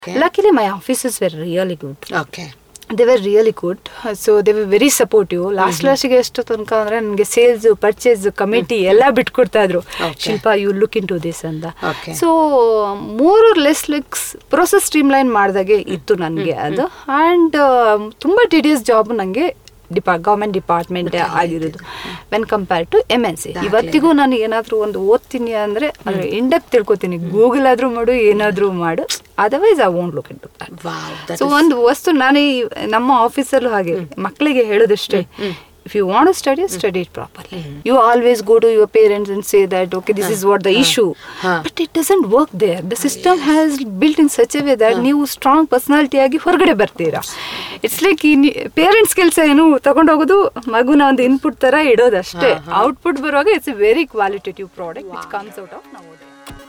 Luckily, my officers were really good. Okay they were really good so they were very supportive last ಲಾಸ್ಟಿಗೆ ಎಷ್ಟು ತನಕ ಅಂದ್ರೆ ನನಗೆ sales purchase committee ಎಲ್ಲ ಬಿಟ್ಕೊಡ್ತಾ ಇದ್ರು Okay. Shilpa you look in to this ಅಂತ Okay. ಸೊ ಮೂರು less likes process streamline ಮಾಡಿದಾಗೆ ಇತ್ತು ನನಗೆ ಅದು ಆ್ಯಂಡ್ ತುಂಬ ಟಿಡಿಯಸ್ ಜಾಬ್ ನನಗೆ ಡಿಪಾ ಗೌರ್ಮೆಂಟ್ ಡಿಪಾರ್ಟ್ಮೆಂಟ್ ಆಗಿರೋದು when compare to M N C ಇವತ್ತಿಗೂ ನಾನು ಏನಾದರೂ ಒಂದು ಓದ್ತೀನಿ ಅಂದರೆ ಅದ್ರ ಇಂಡೆಪ್ ತಿಳ್ಕೊತೀನಿ ಗೂಗಲ್ ಆದರೂ ಮಾಡು ಏನಾದರೂ ಮಾಡು otherwise I won't look in to wow so ಒಂದು ವಸ್ತು ನಾನು ಈ ನಮ್ಮ ಆಫೀಸಲ್ಲೂ ಹಾಗೆ ಮಕ್ಕಳಿಗೆ ಹೇಳೋದಷ್ಟೇ if you want study study it properly you always go to your parents and say that okay this is what the issue ಹಾ. But it doesn't work there the system has built in such a way that ನೀವು strong personality ಆಗಿ ಹೊರಗಡೆ ಬರ್ತೀರಾ it's like ಈ parents ಕೆಲಸ ಏನು ತಗೊಂಡೋಗೋದು ಮಗುನ ಒಂದು ಇನ್ಪುಟ್ ತರ ಇಡೋದು ಅಷ್ಟೇ ಔಟ್ಪುಟ್ ಬರುವಾಗ it's a very qualitative product which comes out of Navodaya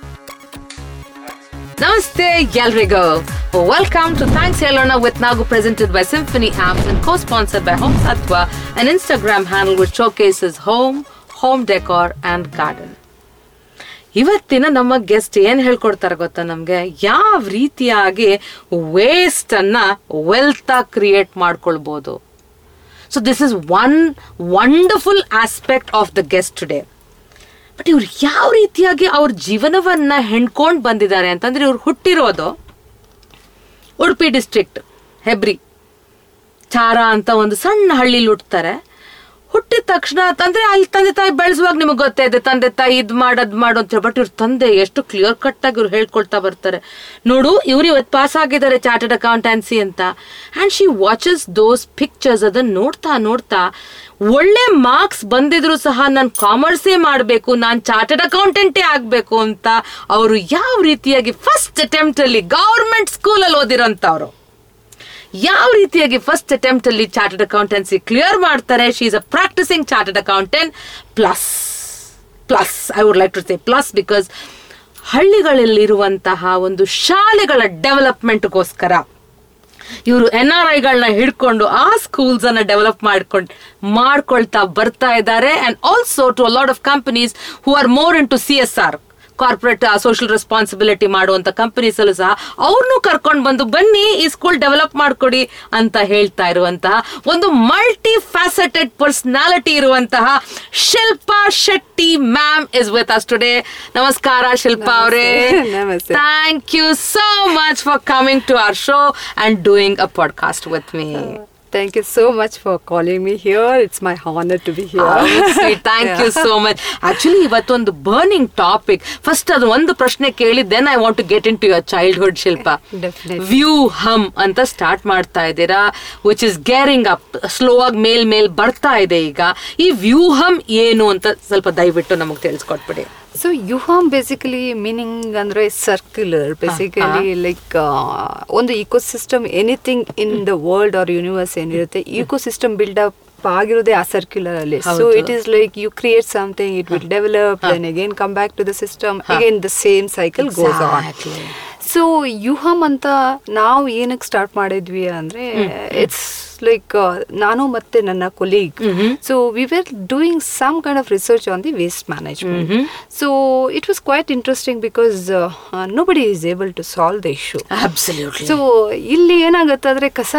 ನಮಸ್ತೆ ಎಲ್ರಿಗೂ ವೆಲ್ಕಮ್ ಟು ಥ್ಯಾಂಕ್ಸ್ ಹೇಳೋಣ ವಿತ್ ನಾವು presented by Symphony apps and co sponsored by home Sattva on Instagram handle with showcases home home decor and garden ಇವತ್ತಿನ ನಮ್ಮ guest ಏನ್ ಹೇಳ್ಕೊಡ್ತಾರೆ ಗೊತ್ತಾ ನಮ್ಗೆ ಯಾವ ರೀತಿಯಾಗಿ ವೇಸ್ಟ್ ಅನ್ನ ವೆಲ್ತ್ ಕ್ರಿಯೇಟ್ ಮಾಡ್ಕೊಳ್ಬಹುದು so this is one wonderful aspect of the guest today but ಇವ್ರು ಯಾವ ರೀತಿಯಾಗಿ ಅವ್ರ ಜೀವನವನ್ನ ಹೆಣ್ಕೊಂಡ್ ಬಂದಿದ್ದಾರೆ ಅಂತಂದ್ರೆ ಇವ್ರು ಹುಟ್ಟಿರೋದು ಉಡುಪಿ ಡಿಸ್ಟ್ರಿಕ್ಟ್ ಹೆಬ್ರಿ ಚಾರ ಅಂತ ಒಂದು ಸಣ್ಣ ಹಳ್ಳಿಲಿ ಹುಟ್ತಾರೆ ಹುಟ್ಟಿದ ತಕ್ಷಣ ಅಂದ್ರೆ ಅಲ್ಲಿ ತಂದೆ ತಾಯಿ ಬೆಳೆಸುವಾಗ ನಿಮಗೆ ಗೊತ್ತೇ ಇದೆ ತಂದೆ ತಾಯಿ ಇದ್ ಮಾಡ್ ಅದ್ ಮಾಡು ಅಂತ ಬಟ್ ಇವ್ರ ತಂದೆ ಎಷ್ಟು ಕ್ಲಿಯರ್ ಕಟ್ ಆಗಿ ಇವ್ರು ಹೇಳ್ಕೊಳ್ತಾ ಬರ್ತಾರೆ ನೋಡು ಇವ್ರು ಇವತ್ತು ಪಾಸ್ ಆಗಿದ್ದಾರೆ ಚಾರ್ಟರ್ಡ್ ಅಕೌಂಟೆನ್ಸಿ ಅಂತ and she watches those pictures ಅದನ್ನ ನೋಡ್ತಾ ನೋಡ್ತಾ ಒಳ್ಳೆ ಮಾರ್ಕ್ಸ್ ಬಂದಿದ್ರು ಸಹ ನಾನು ಕಾಮರ್ಸೇ ಮಾಡಬೇಕು ನಾನು ಚಾರ್ಟರ್ಡ್ ಅಕೌಂಟೆಂಟೇ ಆಗಬೇಕು ಅಂತ ಅವರು ಯಾವ ರೀತಿಯಾಗಿ ಫಸ್ಟ್ ಅಟೆಂಪ್ಟ್ ಅಲ್ಲಿ ಗೌರ್ಮೆಂಟ್ ಸ್ಕೂಲಲ್ಲಿ ಓದಿರೋಂಥವ್ರು ಯಾವ ರೀತಿಯಾಗಿ ಫಸ್ಟ್ ಅಟೆಂಪ್ಟ್ ಅಲ್ಲಿ ಚಾರ್ಟರ್ಡ್ ಅಕೌಂಟೆನ್ಸಿ ಕ್ಲಿಯರ್ ಮಾಡ್ತಾರೆ she is a practising chartered accountant plus plus I would like to say plus because ಹಳ್ಳಿಗಳಲ್ಲಿರುವಂತಹ ಒಂದು ಶಾಲೆಗಳ ಡೆವಲಪ್ಮೆಂಟ್ಗೋಸ್ಕರ ಇವರು ಎನ್ ಆರ್ ಐಗಳನ್ನ ಹಿಡ್ಕೊಂಡು ಆ ಸ್ಕೂಲ್ಸ್ ಅನ್ನ ಡೆವಲಪ್ ಮಾಡ್ಕೊಂಡು ಮಾಡ್ಕೊಳ್ತಾ ಬರ್ತಾ ಇದ್ದಾರೆ and also to lot of companies who are more into C S R corporate social responsibility ಮಾಡುವಂತ ಕಂಪನೀಸ್ ಅಲ್ಲೂ ಸಹ ಅವ್ರನ್ನೂ ಕರ್ಕೊಂಡು ಬಂದು ಬನ್ನಿ ಈ ಸ್ಕೂಲ್ ಡೆವಲಪ್ ಮಾಡ್ಕೊಡಿ ಅಂತ ಹೇಳ್ತಾ ಇರುವಂತಹ ಒಂದು ಮಲ್ಟಿ ಫ್ಯಾಸೆಟೆಡ್ ಪರ್ಸನಾಲಿಟಿ ಇರುವಂತಹ Shilpa Shetty ma'am is with us today ನಮಸ್ಕಾರ ಶಿಲ್ಪಾ ಅವರೇ ನಮಸ್ತೆ. Thank you so much for coming to our show and doing a podcast with me Thank you so much for calling me here. It's my honor to be here. Thank you so much actually ಇವತ್ತೊಂದು burning topic first ಅದು ಒಂದು ಪ್ರಶ್ನೆ ಕೇಳಿ then I want to get into your childhood Shilpa Definitely. Vyuham ಅಂತ start ಮಾಡ್ತಾ ಇದ್ದೀರಾ which is gearing up slow ಆಗಿ ಮೇಲ್ ಮೇಲ್ ಬರ್ತಾ ಇದೆ ಈಗ ಈ ವ್ಯೂ ಹಮ್ ಏನು ಅಂತ ಸ್ವಲ್ಪ ದಯವಿಟ್ಟು ನಮಗೆ ತಿಳಿಸ್ಕೊಟ್ಬಿಡಿ So Yuham basically meaning ಅಂದ್ರೆ ಸರ್ಕ್ಯುಲರ್ ಬೇಸಿಕಲಿ ಲೈಕ್ ಒಂದು ecosystem anything in the world or universe ಏನಿರುತ್ತೆ ಇಕೋಸಿಸ್ಟಮ್ ಬಿಲ್ಡ್ ಅಪ್ ಆಗಿರೋದೇ ಆ ಸರ್ಕ್ಯುಲರ್ ಅಲ್ಲಿ ಸೊ ಹೌದು. It is like you create something it will develop then again come back to the system again the same cycle goes on Exactly. So Yuham ಅಂತ ನಾವು ಏನಕ್ಕೆ start ಮಾಡಿದ್ವಿ ಅಂದ್ರೆ ಇಟ್ಸ್ ಲೈಕ್ ನಾನು ಮತ್ತೆ ನನ್ನ colleague so we were doing some kind of research on the waste management so it was quite interesting because nobody is able to solve the issue absolutely so ಇಲ್ಲಿ ಏನಾಗುತ್ತೆ ಅಂದ್ರೆ ಕಸ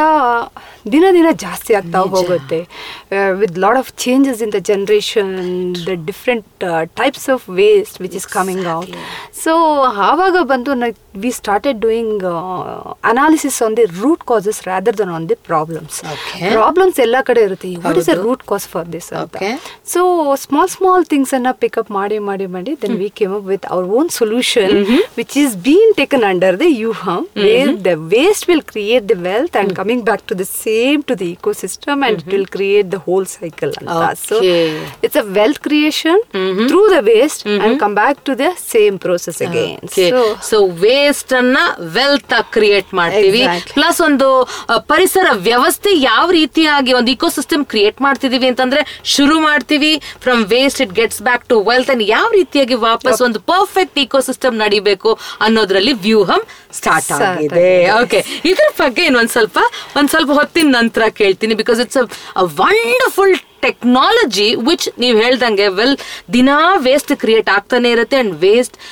ದಿನ ದಿನ ಜಾಸ್ತಿ ಆಗ್ತಾ ಹೋಗುತ್ತೆ with lot of changes in the generation the different types of waste which is coming out so ಆವಾಗ ಬಂದು we started doing analysis on the root causes rather than on the problems Okay. Problems ಎಲ್ಲ ಕಡೆ ಇರುತ್ತೆ what is the ಹೌದು. Root cause for this ಅಂತ Okay. So small small things ಅನ್ನ pick up ಮಾಡಿ ಮಾಡಿ ಮಾಡಿ then we came up with our own solution which is been taken under the Yuham where the waste will create the wealth and coming back to the same to the ecosystem and it will create the whole cycle ಅಂತ so Okay. It's a wealth creation through the waste and come back to the same process again so so waste ಅನ್ನ wealth create ಮಾಡ್ತೀವಿ Exactly. Plus ಒಂದು ಅ, ಪರಿಸರ ವ್ಯವಸ್ಥೆ ಯಾವ ರೀತಿಯಾಗಿ ಒಂದು ಇಕೋಸಿಸ್ಟಮ್ ಕ್ರಿಯೇಟ್ ಮಾಡ್ತಿದೀವಿ ಅಂತಂದ್ರೆ ಶುರು ಮಾಡ್ತೀವಿ from waste it gets back to wealth and ಯಾವ ರೀತಿಯಾಗಿ ವಾಪಸ್ ಒಂದು ಪರ್ಫೆಕ್ಟ್ ಇಕೋಸಿಸ್ಟಮ್ ನಡಿಬೇಕು ಅನ್ನೋದ್ರಲ್ಲಿ ವ್ಯೂಹಮ್ ಸ್ಟಾರ್ಟ್ Start ಆಗಿದೆ ಆಗಿದೆ. ಓಕೆ ಇದ್ರ ಬಗ್ಗೆ ಇನ್ನೊಂದ್ ಸ್ವಲ್ಪ ಒಂದ್ ಸ್ವಲ್ಪ ಹೊತ್ತಿನ ನಂತರ ಕೇಳ್ತೀನಿ because it's a wonderful technology which ನೀವು ಹೇಳ್ದಂಗೆ ವೆಲ್ ದಿನಾ ವೇಸ್ಟ್ ಕ್ರಿಯೇಟ್ ಆಗ್ತಾನೆ ಇರುತ್ತೆ ಅಂಡ್ ವೇಸ್ಟ್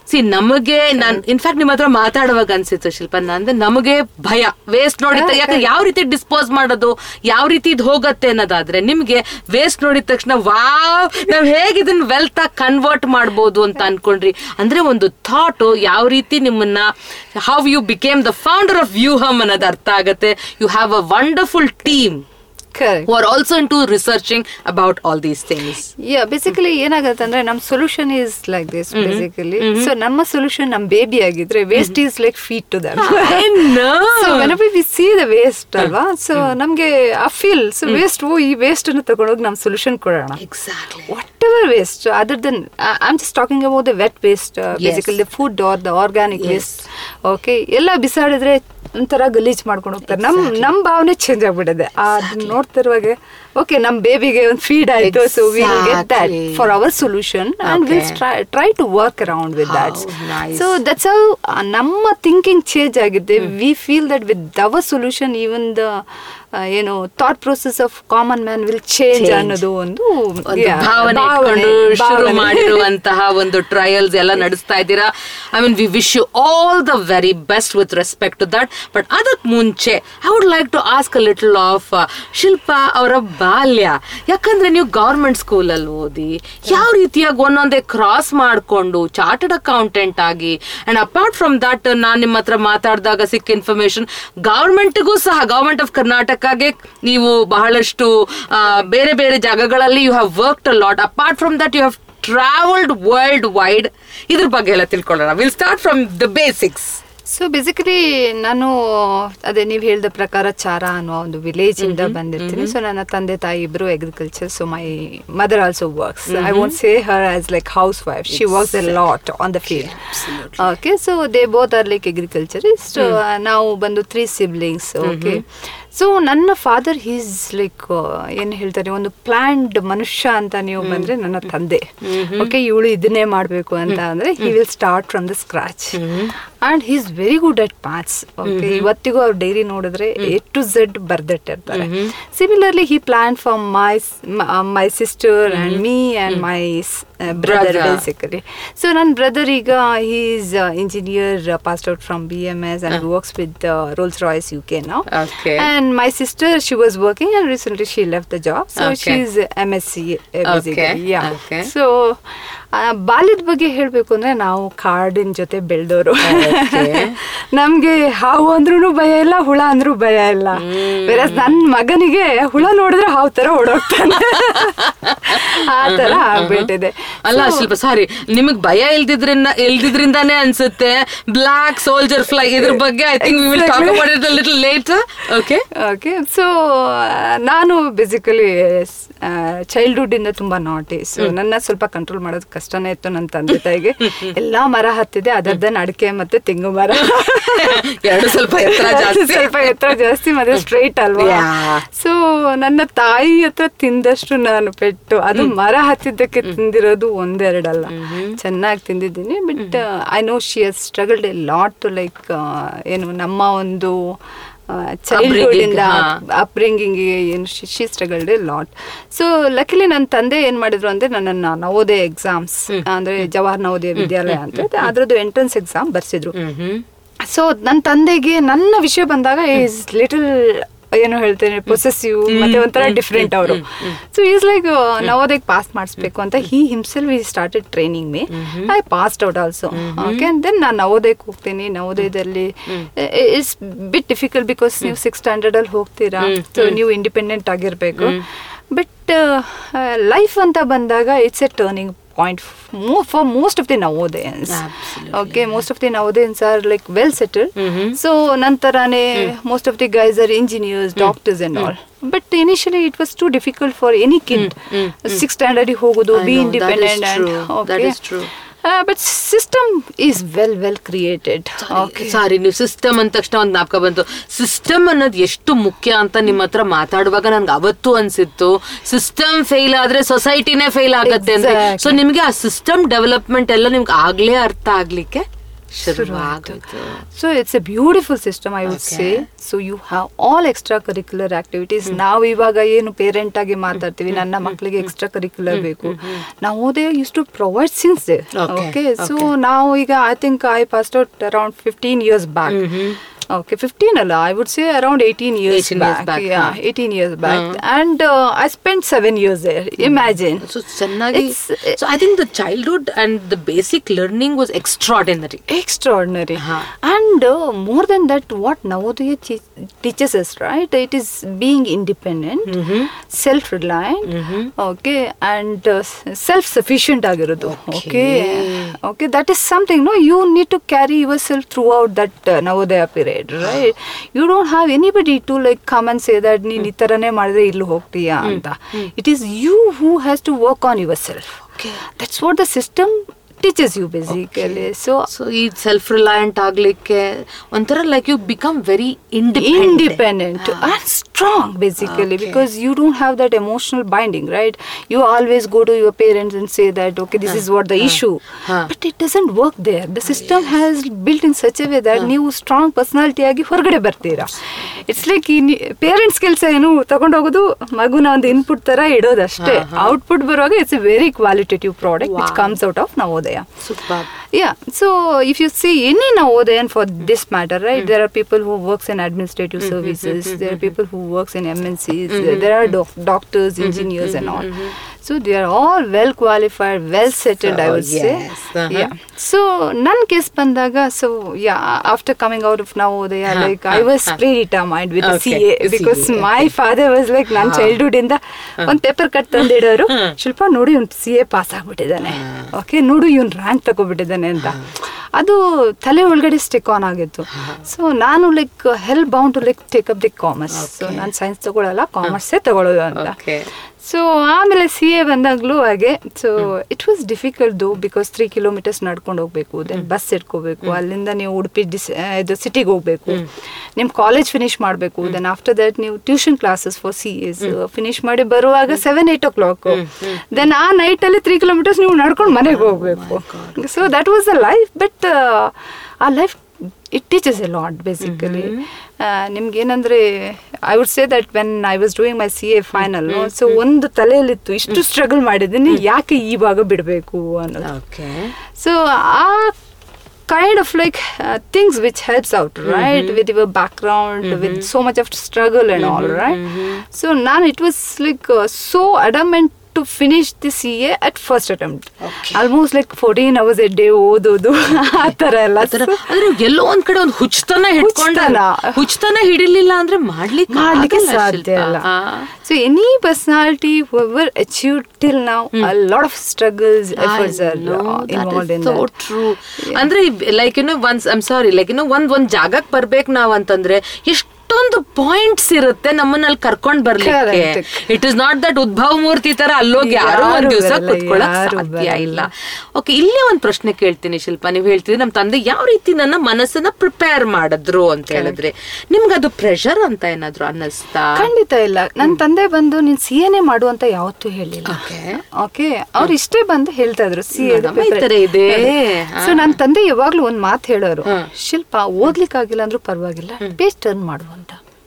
ಸಿ ನಮಗೆ ನಾನ್ ಇನ್ಫ್ಯಾಕ್ಟ್ ನಿಮ್ಮ ಹತ್ರ ಮಾತಾಡುವಾಗ ಅನ್ಸಿತ್ತು ಶಿಲ್ಪ ನಂದು ನಮಗೆ ಭಯ ವೇಸ್ಟ್ ನೋಡಿ ಯಾಕಂದ್ರೆ ಯಾವ ರೀತಿ ಡಿಸ್ಪೋಸ್ ಮಾಡೋದು ಯಾವ ರೀತಿ ಇದು ಹೋಗತ್ತೆ ಅನ್ನೋದಾದ್ರೆ ನಿಮ್ಗೆ ವೇಸ್ಟ್ ನೋಡಿದ ತಕ್ಷಣ ವಾವ್ ನಾವ್ ಹೇಗೆ ಇದನ್ನ ವೆಲ್ತ್ ಆಗಿ ಕನ್ವರ್ಟ್ ಮಾಡ್ಬೋದು ಅಂತ ಅನ್ಕೊಂಡ್ರಿ ಅಂದ್ರೆ ಒಂದು ಥಾಟ್ ಯಾವ ರೀತಿ ನಿಮ್ಮನ್ನ how you became the founder of Vyuham ಅನ್ನೋದು ಅರ್ಥ ಆಗತ್ತೆ you have a wonderful team correct who are also into researching about all these things. Yeah basically ಏನಾಗುತ್ತೆ ಅಂದ್ರೆ ನಮ್ solution is like this basically so ನಮ್ಮ ಸೊಲ್ಯೂಷನ್ ನಮ್ ಬೇಬಿ ಆಗಿದ್ರೆ waste is like feed to them I know. So whenever we see the waste ಅಲ್ವಾ so ನಮ್ಗೆ ಆ feel so waste ಓ ಈ ವೇಸ್ಟ್ ಅನ್ನು ತಗೊಂಡೋಗಿ ನಮ್ ಸೊಲ್ಯೂಷನ್ ಕೊಡೋಣ Exactly. whatever waste other than I- i'm just talking about the wet waste uh, Yes. basically the food or the organic Yes. waste okay ಎಲ್ಲ ಬಿಸಾಡಿದ್ರೆ ಒಂಥರ ಗಲೀಜ್ ಮಾಡ್ಕೊಂಡು ಹೋಗ್ತಾರೆ ನಮ್ ನಮ್ ಭಾವನೆ ಚೇಂಜ್ ಆಗ್ಬಿಟ್ಟಿದೆ ಅದನ್ನ ನೋಡ್ತಿರುವಾಗ ಓಕೆ ನಮ್ ಬೇಬಿಗೆ ಒಂದು ಫೀಡ್ ಆಯ್ತು so will get that Exactly. For our solution and will Okay. Try try to work around with that How nice. So that's how ನಮ್ಮ ಥಿಂಕಿಂಗ್ ಚೇಂಜ್ ಆಗಿದೆ we feel that with our solution even the ಏನು thought process of common man will change Change. ಅನ್ನೋದು ಒಂದು ಒಂದು yeah, ಭಾವನೆ ಭಾವನೆ, ಇಟ್ಕೊಂಡು ಶುರು ಭಾವನೆ. ಮಾಡಿರುವಂತಹ ಒಂದು ಟ್ರಯಲ್ಸ್ ಎಲ್ಲ ನಡೆಸ್ತಾ ಇದ್ದೀರಾ I mean we wish you all the very best with respect to that but ಅದಕ್ ಮುಂಚೆ I would like to ask a little of Shilpa ಅವರ ಬಾಲ್ಯ ಯಾಕಂದ್ರೆ ನೀವು ಗೌರ್ಮೆಂಟ್ ಸ್ಕೂಲ್ ಅಲ್ಲಿ ಓದಿ ಯಾವ ರೀತಿಯಾಗಿ ಒಂದೊಂದೇ ಕ್ರಾಸ್ ಮಾಡ್ಕೊಂಡು ಚಾರ್ಟರ್ಡ್ ಅಕೌಂಟೆಂಟ್ ಆಗಿ ಅಂಡ್ ಅಪಾರ್ಟ್ ಫ್ರಮ್ ದಟ್ ನಾನ್ ನಿಮ್ಮ ಹತ್ರ ಮಾತಾಡಿದಾಗ ಸಿಕ್ಕ ಇನ್ಫಾರ್ಮೇಶನ್ ಗವರ್ಮೆಂಟ್ಗೂ ಸಹ ಗವರ್ಮೆಂಟ್ ಆಫ್ ಕರ್ನಾಟಕಗೆ ನೀವು ಬಹಳಷ್ಟು ಆ, ಬೇರೆ ಬೇರೆ ಜಾಗಗಳಲ್ಲಿ you have worked a lot apart from that you have travelled worldwide ಇದ್ರ ಬಗ್ಗೆ ಎಲ್ಲ ತಿಳ್ಕೊಳ್ಳೋಣ will start from the basics so basically ನಾನು ಅದೇ ನೀವು ಹೇಳಿದ ಪ್ರಕಾರ ಚಾರ ಅನ್ನೋ ಒಂದು ವಿಲೇಜ್ ಇಂದ ಬಂದಿರ್ತೀನಿ ಸೊ ನನ್ನ ತಂದೆ ತಾಯಿ ಇಬ್ರು agriculture so my mother also works I won't say her as like housewife she works a lot on the field okay so they both are like agriculturist ನಾವು ಬಂದು ತ್ರೀ ಸಿಬ್ಲಿಂಗ್ಸ್ ಓಕೆ ಸೊ ನನ್ನ father he's like ಏನು ಹೇಳ್ತಾರೆ ಒಂದು planned ಮನುಷ್ಯ ಅಂತ ನೀವು ಬಂದ್ರೆ ನನ್ನ ತಂದೆ ಓಕೆ ಇವಳು ಇದನ್ನೇ ಮಾಡಬೇಕು ಅಂತ ಅಂದ್ರೆ he will start from the scratch and he is very good at maths okay ಇವತ್ತಿಗೂ ಅವ್ರ ಡೈರಿ ನೋಡಿದ್ರೆ ಎ ಟು ಝೆಡ್ ಬರ್ದಿಟ್ಟಿರ್ತಾರೆ similarly he plan for my my sister and me and my brother Brother. Basically so ನನ್ನ brother ಈಗ he is engineer passed out from B M S and works with Rolls Royce U K now Okay. And my sister, she was working and recently she left the job. So Okay. she's MSc uh, basically. Okay. Yeah. Okay. So ಆ, ಬಾಲ್ಯದ ಬಗ್ಗೆ ಹೇಳ್ಬೇಕು ಅಂದ್ರೆ ನಾವು ಕಾಡಿನ ಜೊತೆ ಬೆಳೆದವರು Okay. ನಮ್ಗೆ ಹಾವು ಅಂದ್ರೂ ಭಯ ಇಲ್ಲ ಹುಳ ಅಂದ್ರೂ ಭಯ ಇಲ್ಲ ಬೇರೆ ನನ್ ಮಗನಿಗೆ ಹುಳ ನೋಡಿದ್ರೆ ಹಾವು ತರ ಓಡೋಗ್ತಾನೆ ಆ ತರ ಆಗ್ಬಿಟ್ಟಿದೆ ಅಲ್ಲ So- ಶಿಲ್ಪ ಸಾರಿ ನಿಮಗ್ ಭಯ ಇಲ್ದಿದ್ರಿಂದ ಇಲ್ದಿದ್ರಿಂದಾನೇ ಅನ್ಸುತ್ತೆ ಬ್ಲಾಕ್ ಸೋಲ್ಜರ್ ಫ್ಲೈ ಇದ್ರ ಬಗ್ಗೆ I think we will talk Exactly. About it little late okay okay so ನಾನು ಬೇಸಿಕಲಿ ಚೈಲ್ಡ್ಹುಡ್ ಇಂದ ತುಂಬಾ ನಾಟಿ ಸೊ ನನ್ನ ಸ್ವಲ್ಪ ಕಂಟ್ರೋಲ್ ಮಾಡೋದು ಕಷ್ಟನೇ ಇತ್ತು ನನ್ನ ತಂದೆ ತಾಯಿಗೆ ಎಲ್ಲಾ ಮರ ಹತ್ತಿದೆ ಅದರ್ದನ್ ಅಡಿಕೆ ಮತ್ತೆ ತೆಂಗು ಮರ ಎರಡು ಸ್ವಲ್ಪ ಎತ್ತರ ಜಾಸ್ತಿ. ಸ್ವಲ್ಪ ಎತ್ತರ ಜಾಸ್ತಿ ಮತ್ತೆ ಸ್ಟ್ರೈಟ್ ಅಲ್ವಾ Yeah. ಸೊ ನನ್ನ ತಾಯಿ ಹತ್ರ ತಿಂದಷ್ಟು ನಾನು ಪೆಟ್ಟು ಅದು ಮರ ಹತ್ತಿದ್ದಕ್ಕೆ ತಿಂದಿರೋದು ಒಂದೆರಡಲ್ಲ ಚೆನ್ನಾಗಿ ತಿಂದಿದ್ದೀನಿ but I know she has struggled a lot to like ಏನು ನಮ್ಮ ಒಂದು ಚೈಲ್ಡ್ಹುಡ್ Upbringing, ಇಂದ ಹಾ. ಅಪ್ರಿಂಗಿಂಗ್ ಏನು she struggled a lot so luckily ನನ್ನ ತಂದೆ ಏನ್ ಮಾಡಿದ್ರು ಅಂದ್ರೆ ನನ್ನನ್ನ ನವೋದಯ ಎಕ್ಸಾಮ್ಸ್ ಅಂದ್ರೆ ಜವಾಹರ್ ನವೋದಯ ವಿದ್ಯಾಲಯ ಅಂತ ಇದೆ. ಅದ್ರದ್ದು ಎಂಟ್ರೆನ್ಸ್ ಎಕ್ಸಾಮ್ ಬರ್ಸಿದ್ರು ಹ್ಮ್ ಸೊ ನನ್ನ ತಂದೆಗೆ ನನ್ನ ವಿಷಯ ಬಂದಾಗ ಈಸ್ ಲಿಟಲ್ ಏನು ಹೇಳ್ತೇನೆ ಪೊಸೆಸಿವ್ ಮತ್ತೆ ಒಂಥರ ಡಿಫ್ರೆಂಟ್ ಅವರು ಸೊ ಈಸ್ ಲೈಕ್ ನವೋದಯಕ್ಕೆ ಪಾಸ್ ಮಾಡಿಸ್ಬೇಕು ಅಂತ he himself we started training may I passed out also okay and then ನಾನು ನವೋದಯಕ್ಕೆ ಹೋಗ್ತೀನಿ ನವೋದಯದಲ್ಲಿ ಇಟ್ಸ್ ಬಿಟ್ ಡಿಫಿಕಲ್ಟ್ ಬಿಕಾಸ್ ನೀವು ಸಿಕ್ಸ್ ಸ್ಟ್ಯಾಂಡರ್ಡ್ ಅಲ್ಲಿ ಹೋಗ್ತೀರಾ ಸೊ ನೀವು ಇಂಡಿಪೆಂಡೆಂಟ್ ಆಗಿರ್ಬೇಕು ಬಟ್ ಲೈಫ್ ಅಂತ ಬಂದಾಗ it's a turning point for most of the Navodayans Absolutely. Okay most of the Navodayans are like well settled so ನಂತರನೇ most of the guys are engineers doctors and all but initially it was too difficult for any kid six standard ಹೋಗೋದು I be know, that is independent true. That is true. But system is well well created okay sorry ನೀವು system ಅಂದ ತಕ್ಷಣ ಒಂದು ಜ್ಞಾಪಕ ಬಂತು system ಅನ್ನೋದು ಎಷ್ಟು ಮುಖ್ಯ ಅಂತ ನಿಮ್ಮ ಹತ್ರ ಮಾತಾಡುವಾಗ ನನ್ಗೆ ಅವತ್ತು ಅನ್ಸಿತ್ತು ಸಿಸ್ಟಮ್ ಫೇಲ್ ಆದ್ರೆ ಸೊಸೈಟಿನೇ ಫೇಲ್ ಆಗತ್ತೆ ಅಂತ Exactly. ಸೊ ನಿಮ್ಗೆ ಆ ಸಿಸ್ಟಮ್ ಡೆವಲಪ್ಮೆಂಟ್ ಎಲ್ಲ ನಿಮ್ಗೆ ಆಗ್ಲೇ ಅರ್ಥ ಆಗ್ಲಿಕ್ಕೆ ಶುರುವಾಗೋಯ್ತು so it's a beautiful system I would Okay. Say so you have all extracurricular activities ನಾವು ಇವಾಗ ಏನು ಪೇರೆಂಟ್ ಆಗಿ ಮಾತಾಡ್ತೀವಿ ನನ್ನ ಮಕ್ಕಳಿಗೆ ಎಕ್ಸ್ಟ್ರಾ ಕರಿಕ್ಯುಲರ್ ಬೇಕು ನಾವು they use to provide since they Okay, okay so okay. ನಾವು ಈಗ I think I passed out around fifteen years back okay fifteen ಅಲ್ಲ I would say around eighteen years 18 years back back, huh. Eighteen years back and I spend seven years there imagine so ಚೆನ್ನಾಗಿ It's- so I think the childhood and the basic learning was extraordinary extraordinary Huh. and uh, more than that what navodaya te- teaches us right it is being independent self-reliant okay and uh, self-sufficient ಆಗಿರೋದು Okay. okay okay that is something no you need to carry yourself throughout that uh, navodaya period right you don't have anybody to like come and say that ನೀನ್ ಈ ಥರನೇ ಮಾಡಿದ್ರೆ ಇಲ್ಲಿ ಹೋಗ್ತೀಯಾ ಅಂತ it is you who has to work on yourself Okay. that's what the system teaches you basically so so ಈ self reliant ಆಗ್ಲಿಕ್ಕೆ ಒಂಥರ like you become very independent and strong basically Okay. because you don't have that emotional binding right you always go to your parents and say that okay this is what the issue Huh. but it doesn't work there the system has built in such a way that ನೀವು strong personality ಆಗಿ ಹೊರಗಡೆ ಬರ್ತೀರಾ it's like ಈ parents ಕೆಲಸ ಏನು ತಗೊಂಡೋಗೋದು ಮಗುನ ಒಂದು input ತರ ಇಡೋದಷ್ಟೇ ಔಟ್ಪುಟ್ ಬರುವಾಗ it's a very qualitative product which Wow. Comes out of Navodaya super Yeah. So if you see any Navodayan for this matter, right, there are people who works in administrative services. There are people who works in MNCs. There, there are doc- doctors, engineers, and all. So they are all well qualified, well settled. I So, would say. yes, uh-huh. Yeah. So none case bandaga. So yeah, after coming out of Navodaya, Huh, like I huh, was huh. predetermined with Okay, CA because CA, my father was like ನನ್ನ Huh. Childhood ಇಂದ ಒಂದ್ paper cut ತಂದಿಡೋರು ಹ್ಮ್. ಶಿಲ್ಪ ನೋಡಿ ಇವ್ನು C A pass ಆಗ್ಬಿಟ್ಟಿದ್ದಾನೆ okay ನೋಡು ಇವ್ನು ರ್ಯಾಂಕ್ ತಗೋಬಿಟ್ಟಿದ್ದಾನೆ ಅಂತ ಅದು ತಲೆ ಒಳಗಡೆ ಸ್ಟಿಕ್ ಆನ್ ಆಗಿತ್ತು ಸೊ ನಾನು like hell bound to like take up the commerce so Okay. ನಾನು ಸೈನ್ಸ್ ತಗೊಳ್ಳಲ್ಲ ಕಾಮರ್ಸೇ ತಗೊಳ್ಳೋದು ಅಂತ ಓಕೆ ಸೊ ಆಮೇಲೆ ಸಿ ಎ ಬಂದಾಗಲೂ ಹಾಗೆ so it was difficult though because three kilometres ನಡ್ಕೊಂಡು ಹೋಗ್ಬೇಕು ದೆನ್ ಬಸ್ ಇಟ್ಕೋಬೇಕು ಅಲ್ಲಿಂದ ನೀವು ಉಡುಪಿ ಡಿಸ್ ಇದು ಸಿಟಿಗೆ ಹೋಗ್ಬೇಕು ನಿಮ್ಮ ಕಾಲೇಜ್ ಫಿನಿಶ್ ಮಾಡಬೇಕು ದೆನ್ ಆಫ್ಟರ್ ದಟ್ ನೀವು tuition classes for C S finish ಮಾಡಿ ಬರುವಾಗ seven eight o'clock then ಆ ನೈಟಲ್ಲಿ ತ್ರೀ ಕಿಲೋಮೀಟರ್ಸ್ ನೀವು ನಡ್ಕೊಂಡು ಮನೆಗೆ ಹೋಗಬೇಕು so that was the life but ಆ life it teaches a lot basically ನಿಮ್ಗೇನಂದ್ರೆ I would say that when I was doing my C A final so ಒಂದು ತಲೆಯಲ್ಲಿತ್ತು ಇಷ್ಟು ಸ್ಟ್ರಗಲ್ ಮಾಡಿದ್ದೀನಿ ಯಾಕೆ ಇವಾಗ ಬಿಡಬೇಕು ಅನ್ನೋದು ಓಕೆ ಸೊ ಆ kind of like uh, things which helps out right with your background with so much of struggle and all right so now it was like uh, so adamant to finish the CA at first attempt Okay. almost like 14 hours a day ಓದೋದು ಆ ಥರ ಎಲ್ಲ ಆತರ ಅಂದ್ರೆ ಎಲ್ಲೋ ಒಂದ್ ಕಡೆ ಒಂದು ಹುಚ್ಚತನ ಹಿಡ್ಕೊಂಡ ಹುಚ್ಚತನ. ಹುಚ್ಚತನ ಹಿಡಿಲಿಲ್ಲ ಅಂದ್ರೆ ಮಾಡ್ಲಿಕ್ಕೆ ಮಾಡ್ಲಿಕ್ಕೆ ಆಗಲ್ಲ ಸಾಧ್ಯ ಶಿಲ್ಪ. ಇಲ್ಲ ಆ. So any personality however achieved till ನಾವು lot of struggles efforts are involved in so true. ಅಂದ್ರೆ ಲೈಕ್ ಏನೋ ಒನ್ಸ್ ಐಮ್ ಸಾರಿ ಲೈಕ್ ಏನೋ ಒಂದ್ ಒಂದ್ ಜಾಗಕ್ ಬರ್ಬೇಕು ನಾವ್ ಅಂತಂದ್ರೆ ಎಷ್ಟೊಂದು ಪಾಯಿಂಟ್ಸ್ ಇರುತ್ತೆ ನಮ್ಮನ್ನ ಅಲ್ಲಿ ಕರ್ಕೊಂಡ್ ಬರ್ಲಿಕ್ಕೆ Correct. It is not that ಉದ್ಭವ ಮೂರ್ತಿ ತರ ಅಲ್ಲೋಗಿ ಯಾರೋ ಒಂದ್ ಯಾರು ದಿವಸ ಬರಲ್ಲ, ಕುತ್ಕೊಳ್ಳಕ್ ಯಾರು ಸಾಧ್ಯ ಬರಲ್ಲ. ಇಲ್ಲ ಓಕೆ ಇಲ್ಲೇ ಒಂದ್ ಪ್ರಶ್ನೆ ಕೇಳ್ತೀನಿ ಶಿಲ್ಪ ನೀವ್ ಹೇಳ್ತಿದ್ರಿ ನಮ್ ತಂದೆ ಯಾವ ರೀತಿ ನನ್ನ ಮನಸ್ಸನ್ನ ಪ್ರಿಪೇರ್ ಮಾಡಿದ್ರು ಅಂತ ಹೇಳಿದ್ರೆ ನಿಮ್ಗೆ ಅದು ಪ್ರೆಷರ್ ಅಂತ ಏನಾದ್ರು ಅನ್ನಿಸ್ತಾ ಖಂಡಿತ ಇಲ್ಲ ನನ್ನ ತಂದೆ ಬಂದು ನೀನ್ ಸಿ ಎನೇ ಮಾಡು ಅಂತ ಯಾವತ್ತೂ ಹೇಳಿಲ್ಲ Okay. ಓಕೆ ಅವ್ರು ಇಷ್ಟೇ ಬಂದು ಹೇಳ್ತಾ ಇದ್ರು ಸಿ ನಮ್ಮ ಈ ತರ ಇದೆ. ಸೊ ನನ್ನ ತಂದೆ ಯಾವಾಗ್ಲೂ ಒಂದ್ ಮಾತು ಹೇಳೋರು ಹಾ. ಶಿಲ್ಪ ಓದ್ಲಿಕ್ಕಾಗಿಲ್ಲ ಅಂದ್ರೂ ಪರವಾಗಿಲ್ಲ ಪೇಜ್ ಟರ್ನ್ ಮಾಡು ಅಂತ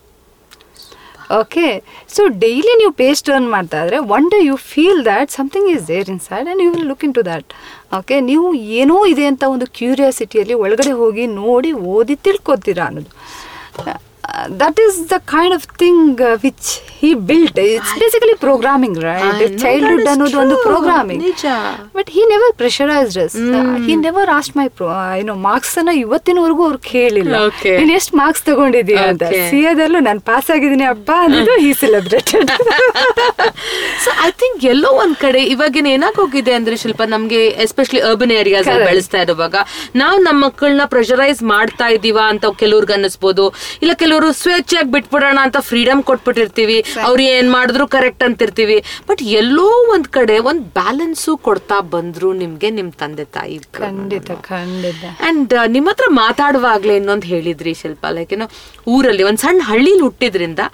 ಓಕೆ ಸೊ ಡೈಲಿ ನೀವು ಪೇಜ್ ಟರ್ನ್ ಮಾಡ್ತಾ ಇದ್ರೆ one day you feel that something is there inside and you will look in into that okay ನೀವು ಏನೋ ಇದೆ ಅಂತ ಒಂದು ಕ್ಯೂರಿಯಾಸಿಟಿಯಲ್ಲಿ ಒಳಗಡೆ ಹೋಗಿ ನೋಡಿ ಓದಿ ತಿಳ್ಕೊತೀರಾ ಅನ್ನೋದು that is the kind of thing which he built it's basically programming I right know childhood that is ಅನ್ನೋದು ಒಂದು true. ಪ್ರೋಗ್ರಾಮಿಂಗ್ ನಿಜ. But he never pressurised us he never asked my ಏನೋ ಮಾರ್ಕ್ಸ್ ಅನ್ನ ಇವತ್ತಿನವರೆಗೂ ಅವ್ರು ಕೇಳಿಲ್ಲ Okay. ನೀನ್ ಎಷ್ಟು ಮಾರ್ಕ್ಸ್ ತಗೊಂಡಿದೀಯ ಅಂತ Okay. ಸಿ ಎದಲ್ಲೂ ನಾನು ಪಾಸ್ ಆಗಿದ್ದೀನಿ ಅಪ್ಪ ಅನ್ನೋದು he celebrated so I think ಎಲ್ಲೋ ಒಂದ್ ಕಡೆ ಇವಾಗಿನ ಏನಾಗೋಗಿದೆ ಅಂದ್ರೆ ಶಿಲ್ಪ ನಮ್ಗೆ ಎಸ್ಪೆಷಲಿ ಅರ್ಬನ್ ಏರಿಯಾಸ್ Correct. ಬೆಳೆಸ್ತಾ ಇರುವಾಗ ನಾವು ನಮ್ಮ ಮಕ್ಕಳನ್ನ ಪ್ರೆಷರೈಸ್ ಮಾಡ್ತಾ ಇದೀವ ಅಂತ ಕೆಲವ್ರಿಗೆ ಅನ್ನಿಸ್ಬೋದು ಇಲ್ಲ ಕೆಲವರು ಸ್ವೇಚ್ಛೆಯಾಗಿ ಬಿಟ್ಬಿಡೋಣ ಅಂತ ಫ್ರೀಡಮ್ ಕೊಟ್ಬಿಟ್ಟಿರ್ತೀವಿ ಅವ್ರು ಏನ್ ಮಾಡಿದ್ರು ಕರೆಕ್ಟ್ ಅಂತಿರ್ತೀವಿ ಬಟ್ ಎಲ್ಲೋ ಒಂದ್ ಕಡೆ ಒಂದ್ ಬ್ಯಾಲೆನ್ಸು ಕೊಡ್ತಾ ಬಂದ್ರು ನಿಮ್ಗೆ ನಿಮ್ ತಂದೆ ತಾಯಿ ಖಂಡಿತ ಖಂಡಿತ ಅಂಡ್ ನಿಮ್ಮ ಹತ್ರ ಮಾತಾಡುವಾಗ್ಲೇ ಇನ್ನೊಂದ್ ಹೇಳಿದ್ರಿ ಶಿಲ್ಪ ಲೈಕ್ ಏನೋ ಊರಲ್ಲಿ ಒಂದ್ ಸಣ್ಣ ಹಳ್ಳಿಲಿ ಹುಟ್ಟಿದ್ರಿಂದ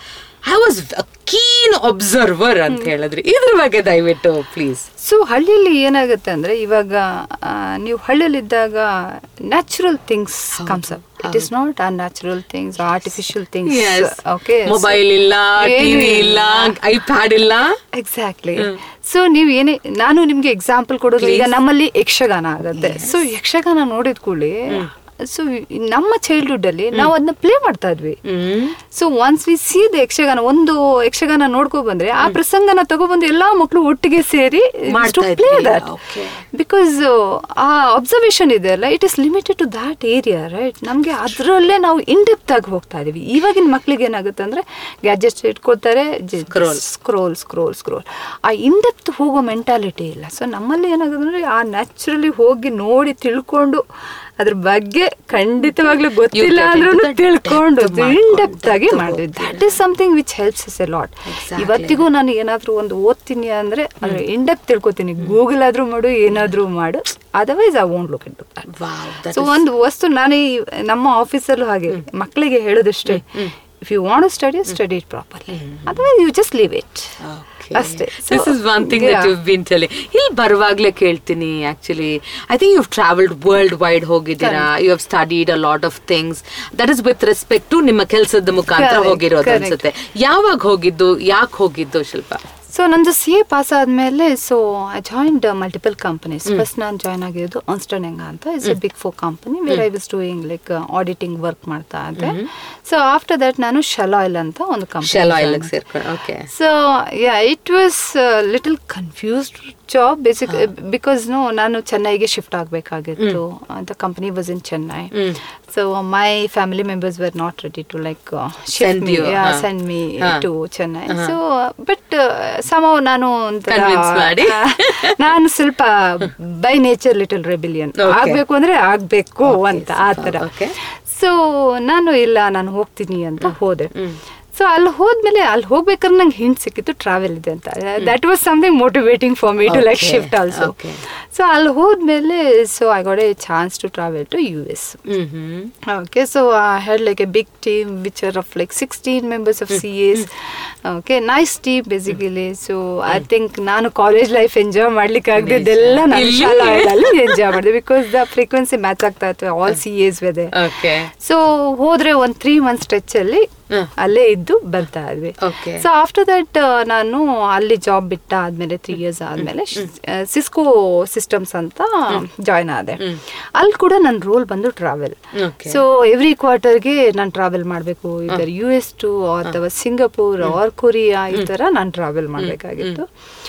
ಐ ವಾಸ್ ಕೀನ್ ಅಬ್ಸರ್ವರ್ ಅಂತ ಹೇಳಿದ್ರಿ ಇದ್ರ ಬಗ್ಗೆ ದಯವಿಟ್ಟು ಪ್ಲೀಸ್ ಸೊ ಹಳ್ಳಿಯಲ್ಲಿ ಏನಾಗುತ್ತೆ ಅಂದ್ರೆ ಇವಾಗ ಆ, ನೀವು ಹಳ್ಳಿಯಲ್ಲಿದ್ದಾಗ natural things comes up it is not unnatural things artificial things okay mobile ಇಲ್ಲ ಟಿವಿ ಇಲ್ಲ ಐಪ್ಯಾಡ್ ಇಲ್ಲ ಎಕ್ಸಾಕ್ಟ್ಲಿ ಸೊ ನೀವು ಏನೇ ನಾನು ನಿಮ್ಗೆ ಎಕ್ಸಾಂಪಲ್ ಕೊಡೋದು ಈಗ ನಮ್ಮಲ್ಲಿ ಯಕ್ಷಗಾನ ಆಗುತ್ತೆ ಸೊ ಯಕ್ಷಗಾನ ನೋಡಿದ ಕೂಡಲೇ ಸೊ ನಮ್ಮ ಚೈಲ್ಡ್ಹುಡ್ ಅಲ್ಲಿ ನಾವು ಅದನ್ನ ಪ್ಲೇ ಮಾಡ್ತಾ ಇದ್ವಿ hmm so once we see the Yakshagana ಒಂದು ಯಕ್ಷಗಾನ ನೋಡ್ಕೊ ಬಂದ್ರೆ ಆ ಪ್ರಸಂಗನ ತಗೊಬಂದು ಎಲ್ಲಾ ಮಕ್ಕಳು ಒಟ್ಟಿಗೆ ಸೇರಿ ಮಾಡ್ತಾ ಪ್ಲೇ ಇದ್ವಿ. That Okay. ಬಿಕಾಸ್ ಆ ಅಬ್ಸರ್ವೇಷನ್ ಇದೆ ಅಲ್ಲ it is limited to that area right ನಮಗೆ ಅದರಲ್ಲೇ ನಾವು ಇನ್ ಡೆಪ್ತ್ ಆಗಿ ಹೋಗ್ತಾ ಇದೀವಿ ಇವಾಗಿನ ಮಕ್ಳಿಗೆ ಏನಾಗುತ್ತೆ ಅಂದ್ರೆ ಗ್ಯಾಜೆಟ್ಸ್ ಇಟ್ಕೊಳ್ತಾರೆ Scroll. ಸ್ಕ್ರೋಲ್ ಸ್ಕ್ರೋಲ್ ಸ್ಕ್ರೋಲ್ ಆ ಇನ್ ಡೆಪ್ತ್ ಹೋಗೋ ಮೆಂಟಾಲಿಟಿ ಇಲ್ಲ ಸೊ ನಮ್ಮಲ್ಲಿ ಏನಾಗುತ್ತೆ ಅಂದ್ರೆ ಆ ನ್ಯಾಚುರಲಿ ಹೋಗಿ ನೋಡಿ ತಿಳ್ಕೊಂಡು ಅದ್ರ ಬಗ್ಗೆ ಖಂಡಿತವಾಗ್ಲೂ ಗೊತ್ತಿಲ್ಲ get ಅಂದ್ರೂ into the ತಿಳ್ಕೊಂಡು depth ಇನ್ ಡೆಪ್ತ್ ಆಗಿ ಮಾಡಿದ್ವಿ that is something which helps is a lot Exactly. ಇವತ್ತಿಗೂ ನಾನು ಏನಾದ್ರೂ ಒಂದು ಓದ್ತೀನಿ ಅಂದ್ರೆ ಅದ್ರ ಇನ್ ಡೆಪ್ತ್ ತಿಳ್ಕೊತೀನಿ ಗೂಗಲ್ ಆದ್ರೂ ಮಾಡು ಏನಾದ್ರೂ ಮಾಡು otherwise I won't look in to wow that so ಒಂದು ವಸ್ತು ನಾನು ಈ ನಮ್ಮ ಆಫೀಸಲ್ಲೂ ಹಾಗೆ ಮಕ್ಕಳಿಗೆ ಹೇಳೋದಷ್ಟೇ if you want study study it properly otherwise you just leave it ಅಷ್ಟೇ this is one thing that you been telling ಇಲ್ಲಿ ಬರುವಾಗ್ಲೇ ಕೇಳ್ತೀನಿ actually I think you travelled worldwide ಹೋಗಿದ್ದೀರಾ you have studied a lot of things that is with respect to ನಿಮ್ಮ ಕೆಲಸದ ಮುಖಾಂತರ Correct, ಹೋಗಿರೋದು correct. ಅನ್ಸುತ್ತೆ ಯಾವಾಗ ಹೋಗಿದ್ದು ಯಾಕೆ ಹೋಗಿದ್ದು ಶಿಲ್ಪ ಸೊ ನಂದು ಸಿ ಎ ಪಾಸ್ ಆದಮೇಲೆ so I joined multiple companies first ನಾನು ಜಾಯ್ನ್ ಆಗಿರೋದು ಆನ್ಸ್ಟರ್ನೆಂಗ ಅಂತ it's a big four company where I was doing like auditing work ಮಾಡ್ತಾ ಇದ್ದೆ ಸೊ ಆಫ್ಟರ್ ದಟ್ ನಾನು ಶೆಲಾಯಿಲ್ ಅಂತ ಒಂದು ಶೆಲ್ ಆಯಿಲ್ ಕಂಪನಿ ಸೇರ್ಕೊಂಡು okay so yeah it was little confused job basic because no ನಾನು ಚೆನ್ನೈಗೆ shift ಆಗಬೇಕಾಗಿತ್ತು the company was in Chennai so my family members were not ready to like Send you, ಹಾ. Send me ಹಾ. To Chennai so but somehow ನಾನು ಒಂಥರ Convince ಮಾಡಿ. ಆ, ನಾನು ಸ್ವಲ್ಪ by nature little rebellion Okay. ಆಗ್ಬೇಕು ಅಂದ್ರೆ ಆಗ್ಬೇಕು ಅಂತ ಆ ತರ Okay. ಸೊ ನಾನು ಇಲ್ಲ ನಾನು ಹೋಗ್ತೀನಿ ಅಂತ ಹೋದೆ ಸೊ ಅಲ್ಲಿ ಹೋದ್ಮೇಲೆ ಅಲ್ಲಿ ಹೋಗ್ಬೇಕಾದ್ರೆ ನಂಗೆ ಹಿಂಟ್ ಸಿಕ್ಕಿತ್ತು ಟ್ರಾವೆಲ್ ಇದೆ ಅಂತ that was something motivating for me to like Okay. Shift also Okay. So ಅಲ್ಲಿ ಹೋದ್ಮೇಲೆ so I got a chance to travel to U S hmm Okay, so I had like a big team which are of like 16 members of CAs. Okay, nice team basically. So I think ನಾನು college life enjoy ಮಾಡ್ಲಿಕ್ಕೆ ಆಗದಿದ್ದೆಲ್ಲ ನಾನು ಇಲ್ಲಿ? ಶಾಲಾ enjoy ಮಾಡಿದೆ because the frequency match ಆಗ್ತಾ ಇತ್ತು all C S ವೆದೆ ಓಕೆ ಸೊ ಹೋದ್ರೆ ಒಂದು ತ್ರೀ ಮಂತ್ ಸ್ಟ್ರೆಚ್ ಅಲ್ಲಿ ಹ. ಅಲ್ಲೇ ಇದ್ದು ಬರ್ತಾ ಇದ್ವಿ Okay. ಸೊ ಆಫ್ಟರ್ ದಟ್ ನಾನು ಅಲ್ಲಿ ಜಾಬ್ ಬಿಟ್ಟ ಆದ್ಮೇಲೆ ತ್ರೀ ಇಯರ್ಸ್ ಆದ್ಮೇಲೆ ಸಿಸ್ಕೋ ಸಿಸ್ಟಮ್ಸ್ ಅಂತ ಜಾಯ್ನ್ ಆದೆ ಅಲ್ಲಿ ಕೂಡ ನನ್ನ ರೋಲ್ ಬಂದು ಟ್ರಾವೆಲ್ Okay. ಸೊ ಎವ್ರಿ ಕ್ವಾರ್ಟರ್ಗೆ ನಾನು ಟ್ರಾವೆಲ್ ಮಾಡಬೇಕು ಇದರ ಯು ಎಸ್ ಟು ಅಥವಾ ಸಿಂಗಪೂರ್ ಆರ್ ಕೊರಿಯಾ ಈ ಥರ ನಾನು ಟ್ರಾವೆಲ್ ಮಾಡಬೇಕಾಗಿತ್ತು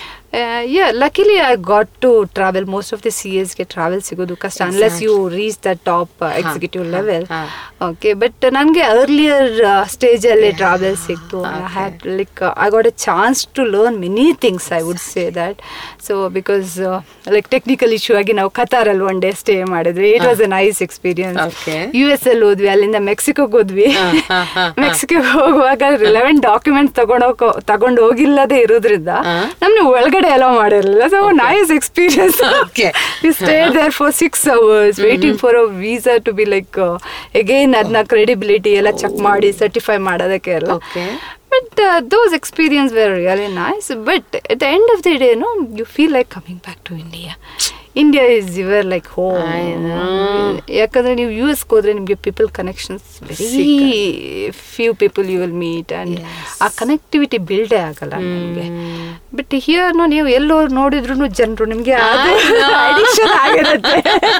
yeah luckily I got to travel most of the C ಎಸ್ಗೆ ಟ್ರಾವೆಲ್ ಸಿಗೋದು ಕಷ್ಟ unless you reach the top executive level ಹಾ. ಓಕೆ ಬಟ್ ನನಗೆ ಅರ್ಲಿಯರ್ ಸ್ಟೇಜಲ್ಲಿ ಟ್ರಾವೆಲ್ ಸಿಕ್ತು I had like I got a chance to learn many things I would say that so because like technical issue ಆಗಿ ನಾವು ಕತಾರಲ್ಲಿ one day stay ಮಾಡಿದ್ವಿ it was a nice experience Okay. U S ಅಲ್ಲಿ ಹೋದ್ವಿ ಅಲ್ಲಿಂದ ಮೆಕ್ಸಿಕೋಗೆ ಹೋದ್ವಿ ಹಾ, ಹಾ, ಹಾ, ಹಾ. ಮೆಕ್ಸಿಕೋಗೆ ಹೋಗುವಾಗ ರಿಲೆವೆಂಟ್ ಡಾಕ್ಯುಮೆಂಟ್ ತಗೊಂಡೋಗ ತಗೊಂಡು ಹೋಗಿಲ್ಲದೆ ಇರೋದ್ರಿಂದ ಹಾ. ನಮ್ನ ಒಳಗಡೆ ಎಲ್ಲ ಮಾಡಿರಲಿಲ್ಲ so nice experience Okay. We stay there for six hours waiting for a visa to be like again ಅದನ್ನ ಕ್ರೆಡಿಬಿಲಿಟಿ ಎಲ್ಲ ಚೆಕ್ ಮಾಡಿ ಸರ್ಟಿಫೈ ಮಾಡೋದಕ್ಕೆ ಎಲ್ಲ Okay. But those experience were really nice but at the end of the day know you feel like coming back to India India is your like home I know. ಯಾಕಂದ್ರೆ ನೀವು U ಎಸ್ಗೆ ಹೋದ್ರೆ ನಿಮಗೆ people connections very few people you will meet and Yes. ಆ connectivity ಬಿಲ್ಡೇ ಆಗಲ್ಲ ನಿಮಗೆ but here ನೀವು ಎಲ್ಲೋ ನೋಡಿದ್ರು ಜನರು ನಿಮಗೆ ಅಡಿಕ್ಷನ್ ಆಗಿರುತ್ತೆ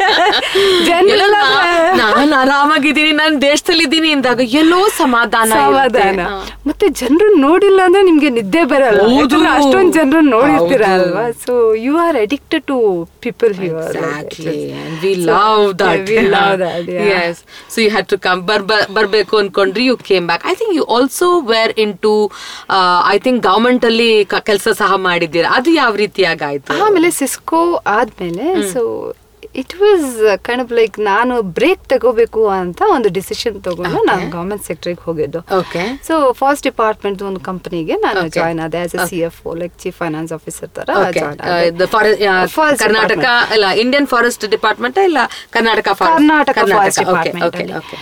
ಜನರೆಲ್ಲ ನಾನು ಆರಾಮಾಗಿದ್ದೀನಿ ನಾನು ದೇಶದಲ್ಲಿ ಇದ್ದೀನಿ ಅಂದಾಗ ಎಲ್ಲೋ ಸಮಾಧಾನ ಇರುತ್ತೆ. ಸಮಾಧಾನ ಹಾ. ಮತ್ತೆ ಜನರು ನೋಡಿಲ್ಲ ಅಂದ್ರೆ ನಿಮ್ಗೆ ನಿದ್ದೆ ಬರಲ್ಲ ಹೌದು. ಯಾಕಂದ್ರೆ ಅಷ್ಟೊಂದು ಜನರು ನೋಡಿರ್ತೀರ ಹೌದು. ಅಲ್ವಾ so you are addicted to people Exactly, and we love that. we love that, yeah. Yes. So you had to come. Bar ಬರ್ಬೇಕು ಅನ್ಕೊಂಡ್ರಿ you came back I think you also were in to I think government ಅಲ್ಲಿ ಕೆಲಸ ಸಹ ಮಾಡಿದ್ದೀರಾ ಅದು ಯಾವ ರೀತಿಯಾಗಿ ಆಯ್ತು ಆಮೇಲೆ ಸಿಸ್ಕೋ ಆದ್ಮೇಲೆ so it was kind of like ನಾನು ಬ್ರೇಕ್ ತಗೋಬೇಕು ಅಂತ ಒಂದು ಡಿಸಿಷನ್ ತಗೊಂಡು ನಾನು ಗವರ್ಮೆಂಟ್ ಸೆಕ್ಟರ್ಗೆ ಹೋಗಿದ್ದು ಓಕೆ ಸೊ ಫಾಸ್ಟ್ ಡಿಪಾರ್ಟ್ಮೆಂಟ್ ಒಂದು ಕಂಪನಿಗೆ ನಾನು Okay. ಜಾಯ್ನ್ ಆದೆ as a C F like chief finance officer ತರ ಓಕೆ ಜಾಯ್ನ್ ಆದೆ Forest ಕರ್ನಾಟಕ department. ಇಲ್ಲ ಇಂಡಿಯನ್ ಫಾರೆಸ್ಟ್ ಡಿಪಾರ್ಟ್ಮೆಂಟ್ ಇಲ್ಲ Karnataka Karnataka forest okay department okay okay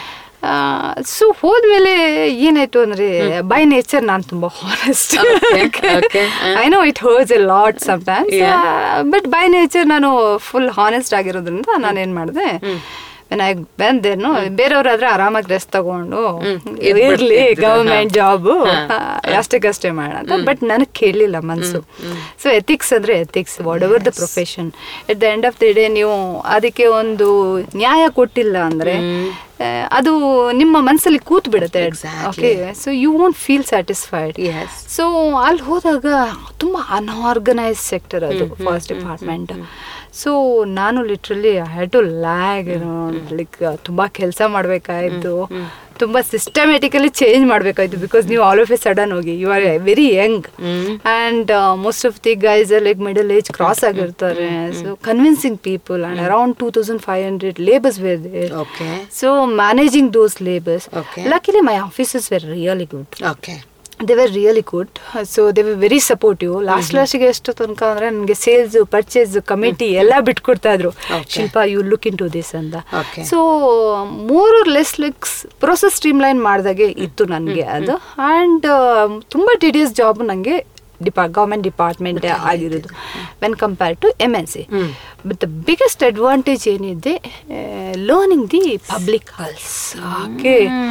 so ಹೋದ್ಮೇಲೆ ಏನಾಯ್ತು ಅಂದ್ರೆ ಬೈ ನೇಚರ್ ನಾನು ತುಂಬಾ honest Okay, okay, uh. I know it hurts a lot sometimes Yeah. But by nature ನಾನು ಫುಲ್ ಹಾನೆಸ್ಟ್ ಆಗಿರೋದ್ರಿಂದ ನಾನೇನ್ ಮಾಡಿದೆ ವೆನ್ ಐ ಬಂದೇನು ಬೇರೆಯವ್ರಾದ್ರೆ ಆರಾಮಾಗಿ ರೆಸ್ಟ್ ತಗೊಂಡು ಇದ್ಬಿಡ್ತಿದ್ರು, ಇರ್ಲಿ ಹಾ. ಗವರ್ಮೆಂಟ್ ಜಾಬು ಹಾ. ಅಷ್ಟಕ್ಕಷ್ಟೇ ಮಾಡೋಣ ಅಂತ ಬಟ್ ನನಗೆ ಕೇಳಲಿಲ್ಲ ಮನಸ್ಸು ಸೊ ಎಥಿಕ್ಸ್ ಅಂದ್ರೆ ethics whatever the profession at the end of the day ನೀವು ಅದಕ್ಕೆ ಒಂದು ನ್ಯಾಯ ಕೊಟ್ಟಿಲ್ಲ ಅಂದ್ರೆ ಆ, ಅದು ನಿಮ್ಮ ಮನಸ್ಸಲ್ಲಿ ಕೂತ್ ಬಿಡುತ್ತೆ Exactly. Okay so you won't feel satisfied Yes. So ಅಲ್ಲಿ ಹೋದಾಗ ತುಂಬ ಅನ್ಆರ್ಗನೈಸ್ ಸೆಕ್ಟರ್ ಅದು ಫಾರೆಸ್ಟ್ ಡಿಪಾರ್ಟ್ಮೆಂಟ್ ಸೊ ನಾನು literally I had to lag like ತುಂಬ ಕೆಲಸ ಮಾಡಬೇಕಾಯ್ತು ತುಂಬ ಸಿಸ್ಟಮೆಟಿಕಲಿ ಚೇಂಜ್ ಮಾಡಬೇಕಾಯ್ತು ಬಿಕಾಸ್ ನೀವು ಆಲ್ ಆಫ್ ಎ ಸಡನ್ ಹೋಗಿ you are very young and most of the guys like middle age cross ಆಗಿರ್ತಾರೆ so convincing people and around two thousand five hundred labours were there Okay. So managing those labours Okay. Luckily my officers were really good Okay. They were really good so they were very supportive last ಲಾಸ್ಟಿಗೆ ಎಷ್ಟು ತನಕ ಅಂದ್ರೆ ನನಗೆ sales purchase committee ಎಲ್ಲ ಬಿಟ್ಕೊಡ್ತಾ ಇದ್ರು Okay. Shilpa you look in to this ಅಂತ Okay. So ಮೂರು less likes process streamline ಮಾಡಿದಾಗೆ ಇತ್ತು ನನಗೆ ಅದು ಆ್ಯಂಡ್ ತುಂಬ ಟಿ ಡಿ ಎಸ್ ಜಾಬ್ ನನಗೆ ಡಿಪಾ ಗೌರ್ಮೆಂಟ್ ಡಿಪಾರ್ಟ್ಮೆಂಟ್ ಆಗಿರೋದು when compare to M N C hmm. But the biggest advantage ಏನಿದೆ learning the public halls okay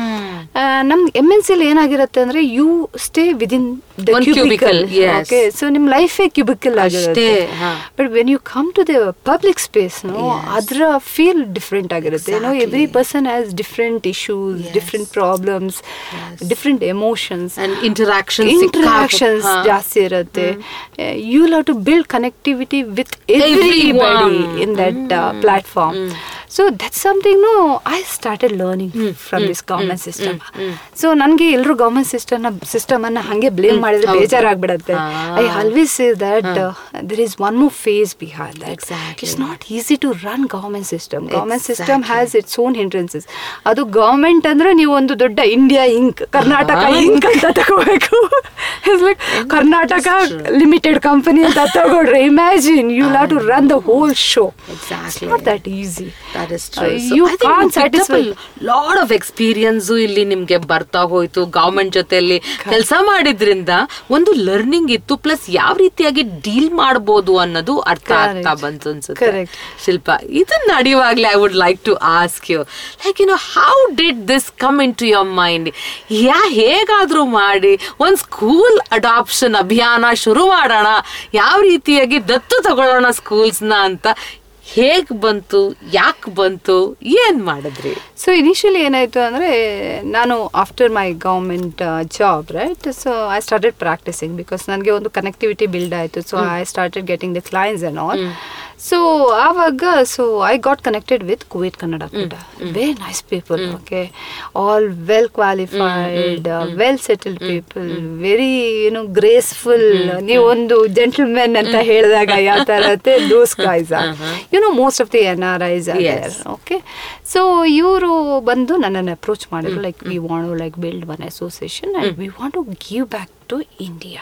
ನಮ್ಗೆ ಎಮ್ ಎನ್ ಸಿಲಿ ಏನಾಗಿರುತ್ತೆ ಅಂದ್ರೆ you stay within the One cubicle cubicle, yes. Okay so ನಿಮ್ ಲೈಫೇ ಕ್ಯೂಬಿಕಲ್ ಆಗಿರುತ್ತೆ ಅಷ್ಟೇ, ಹಾ. But when you come to the public space no Yes. ಅದರ ಫೀಲ್ ಡಿಫ್ರೆಂಟ್ ಆಗಿರುತ್ತೆ no Exactly. Every person has different issues Yes. Different problems different emotions And interactions interactions ಸಿಕ್ಕಾಪಟ್ಟೆ. ಹಾ. ಜಾಸ್ತಿ ಇರುತ್ತೆ you love to build connectivity with everybody Everyone. In that platform so that something no I started learning from this government system so ನನಗೆ ಎಲ್ಲರೂ government system system ಅನ್ನ ಹಂಗೆ blame ಮಾಡಿದ್ರೆ ಹೌದು. ಬೇಜಾರಾಗ್ಬಿಡತ್ತೆ Ah. I always say that there is one more face behind that Exactly. It's not easy to run government system government system Exactly. Has its own hindrances ಅದು government ಅಂದ್ರೆ ನೀವು ಒಂದು ದೊಡ್ಡ India Inc Karnataka Ah. Inc ಅಂತ ತಗೋಬೇಕು like Karnataka true. Limited company ಅಂತ ತಗೊಳ್ರಿ imagine you love to run the whole show Exactly. Not that easy That is Uh, true. So you I think can't you picked up satisfy- a lot of experience ಇಲ್ಲಿ ನಿಮ್ಗೆ ಬರ್ತಾ ಹೋಯ್ತು government ಜೊತೆಲಿ ಕೆಲಸ ಮಾಡಿದ್ರಿಂದ ಒಂದು ಲರ್ನಿಂಗ್ ಇತ್ತು plus ಯಾವ ರೀತಿಯಾಗಿ ಡೀಲ್ ಮಾಡಬಹುದು ಅನ್ನೋದು ಅರ್ಥ ಆಗ್ತಾ Correct. ಬಂತು ಅನ್ಸುತ್ತೆ Correct. ಶಿಲ್ಪ ಇದನ್ನ ನಡೆಯುವಾಗ್ಲೇ I would like to ask you like you know how did this come into your mind ಯಾ ಹೇಗಾದ್ರೂ ಮಾಡಿ ಒಂದ್ ಸ್ಕೂಲ್ ಅಡಾಪ್ಷನ್ ಅಭಿಯಾನ ಶುರು ಮಾಡೋಣ ಯಾವ ರೀತಿಯಾಗಿ ದತ್ತು ತಗೊಳ್ಳೋಣ ಸ್ಕೂಲ್ಸ್ನ ಅಂತ ಹೇಗ್ ಬಂತು ಯಾಕೆ ಬಂತು ಏನ್ ಮಾಡಿದ್ರಿ ಸೊ ಇನಿಷಿಯಲಿ ಏನಾಯಿತು ಅಂದರೆ ನಾನು after my government job right so I started practising because ನನಗೆ ಒಂದು ಕನೆಕ್ಟಿವಿಟಿ ಬಿಲ್ಡ್ ಆಯಿತು so I started getting the clients and all so ಆವಾಗ so I got connected with Kuwait Kannada ಕೂಡ very nice people okay all well qualified well settled people very ಏನು graceful ನೀವು ಒಂದು gentlemen ಅಂತ ಹೇಳಿದಾಗ ಯಾವ ಥರ ಇರುತ್ತೆ those guys you know most of the N R Is Yes. Okay so ಇವರು ಬಂದು ನನ್ನನ್ನು ಅಪ್ರೋಚ್ ಮಾಡಿದ್ರು like we want like build one association and we want to give back to India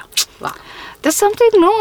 that something no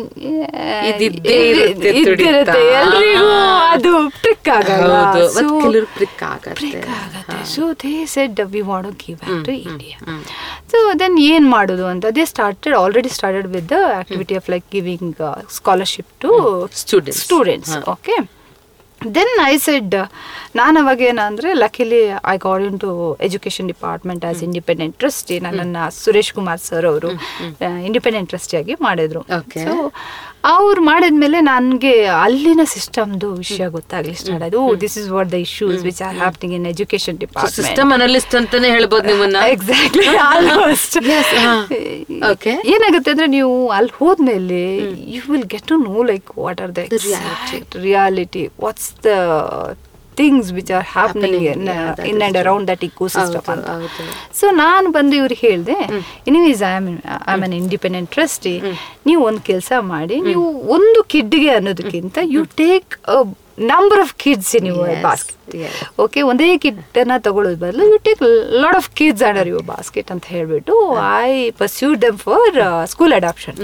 ಇದಿದ್ದೇ ಇರುತ್ತೆ ತುಡಿತ. ಎಲ್ರಿಗೂ ಅದು trick ಆಗಲ್ಲ ಹೌದು So, ಮತ್ತ್ ಕೆಲವ್ರು prick ಆಗತ್ತೆ prick ಆಗತ್ತೆ so they said we want give back to India so then ಏನು ಮಾಡೋದು ಅಂತ they started already started with the activity of like giving scholarship to Students. Students ಹಾ. ಓಕೆ ದೆನ್ ಐ ಸೆಡ್ ನಾನು ಅವಾಗ ಏನಂದ್ರೆ luckily I got into education department as independent trustee ನನ್ನನ್ನು Suresh Kumar sir ಅವರು independent ಟ್ರಸ್ಟಿಯಾಗಿ ಮಾಡಿದ್ರು Okay. ಸೊ ಅವ್ರು ಮಾಡಿದ್ಮೇಲೆ ನನಗೆ ಅಲ್ಲಿನ ಸಿಸ್ಟಮ್ದು ವಿಷಯ ಗೊತ್ತಾಗ್ಲಿ ಸ್ಟಾರ್ಟ್ ಆಯ್ತು this is what the issues which are happening in education department system analyst ಅಂತಾನೆ ಹೇಳ್ಬೋದು ನಿಮ್ಮನ್ನ ಎಕ್ಸಾಕ್ಟ್ಲಿ ಆಲ್ಮೋಸ್ಟ್ Yes, ಹಾ. Okay. ಏನಾಗುತ್ತೆ ಅಂದ್ರೆ ನೀವು ಅಲ್ಲಿ ಹೋದ್ಮೇಲೆ you will get to know like what are the The reality. Reality what's the things which are happening Happening, yeah, that in is and true. Around that ecosystem ಹೌದು, ಅಂತ ಹೌದು. So ನಾನು ಬಂದು ಇವ್ರಿಗೆ ಹೇಳಿದೆ anyways I am I am an independent trustee ನೀವು ಒಂದು ಕೆಲಸ ಮಾಡಿ ನೀವು ಒಂದು ಕಿಡ್ಗೆ ಅನ್ನೋದಕ್ಕಿಂತ you take number of kids in your Yes, basket yes. Okay ಒಂದೇ ಕಿಟ್ಟನ್ನ ತಗೊಳ್ಳೋದು ಬದಲು you take lot of kids under your basket ಅಂತ ಹೇಳ್ಬಿಟ್ಟು I persuade them for school adoption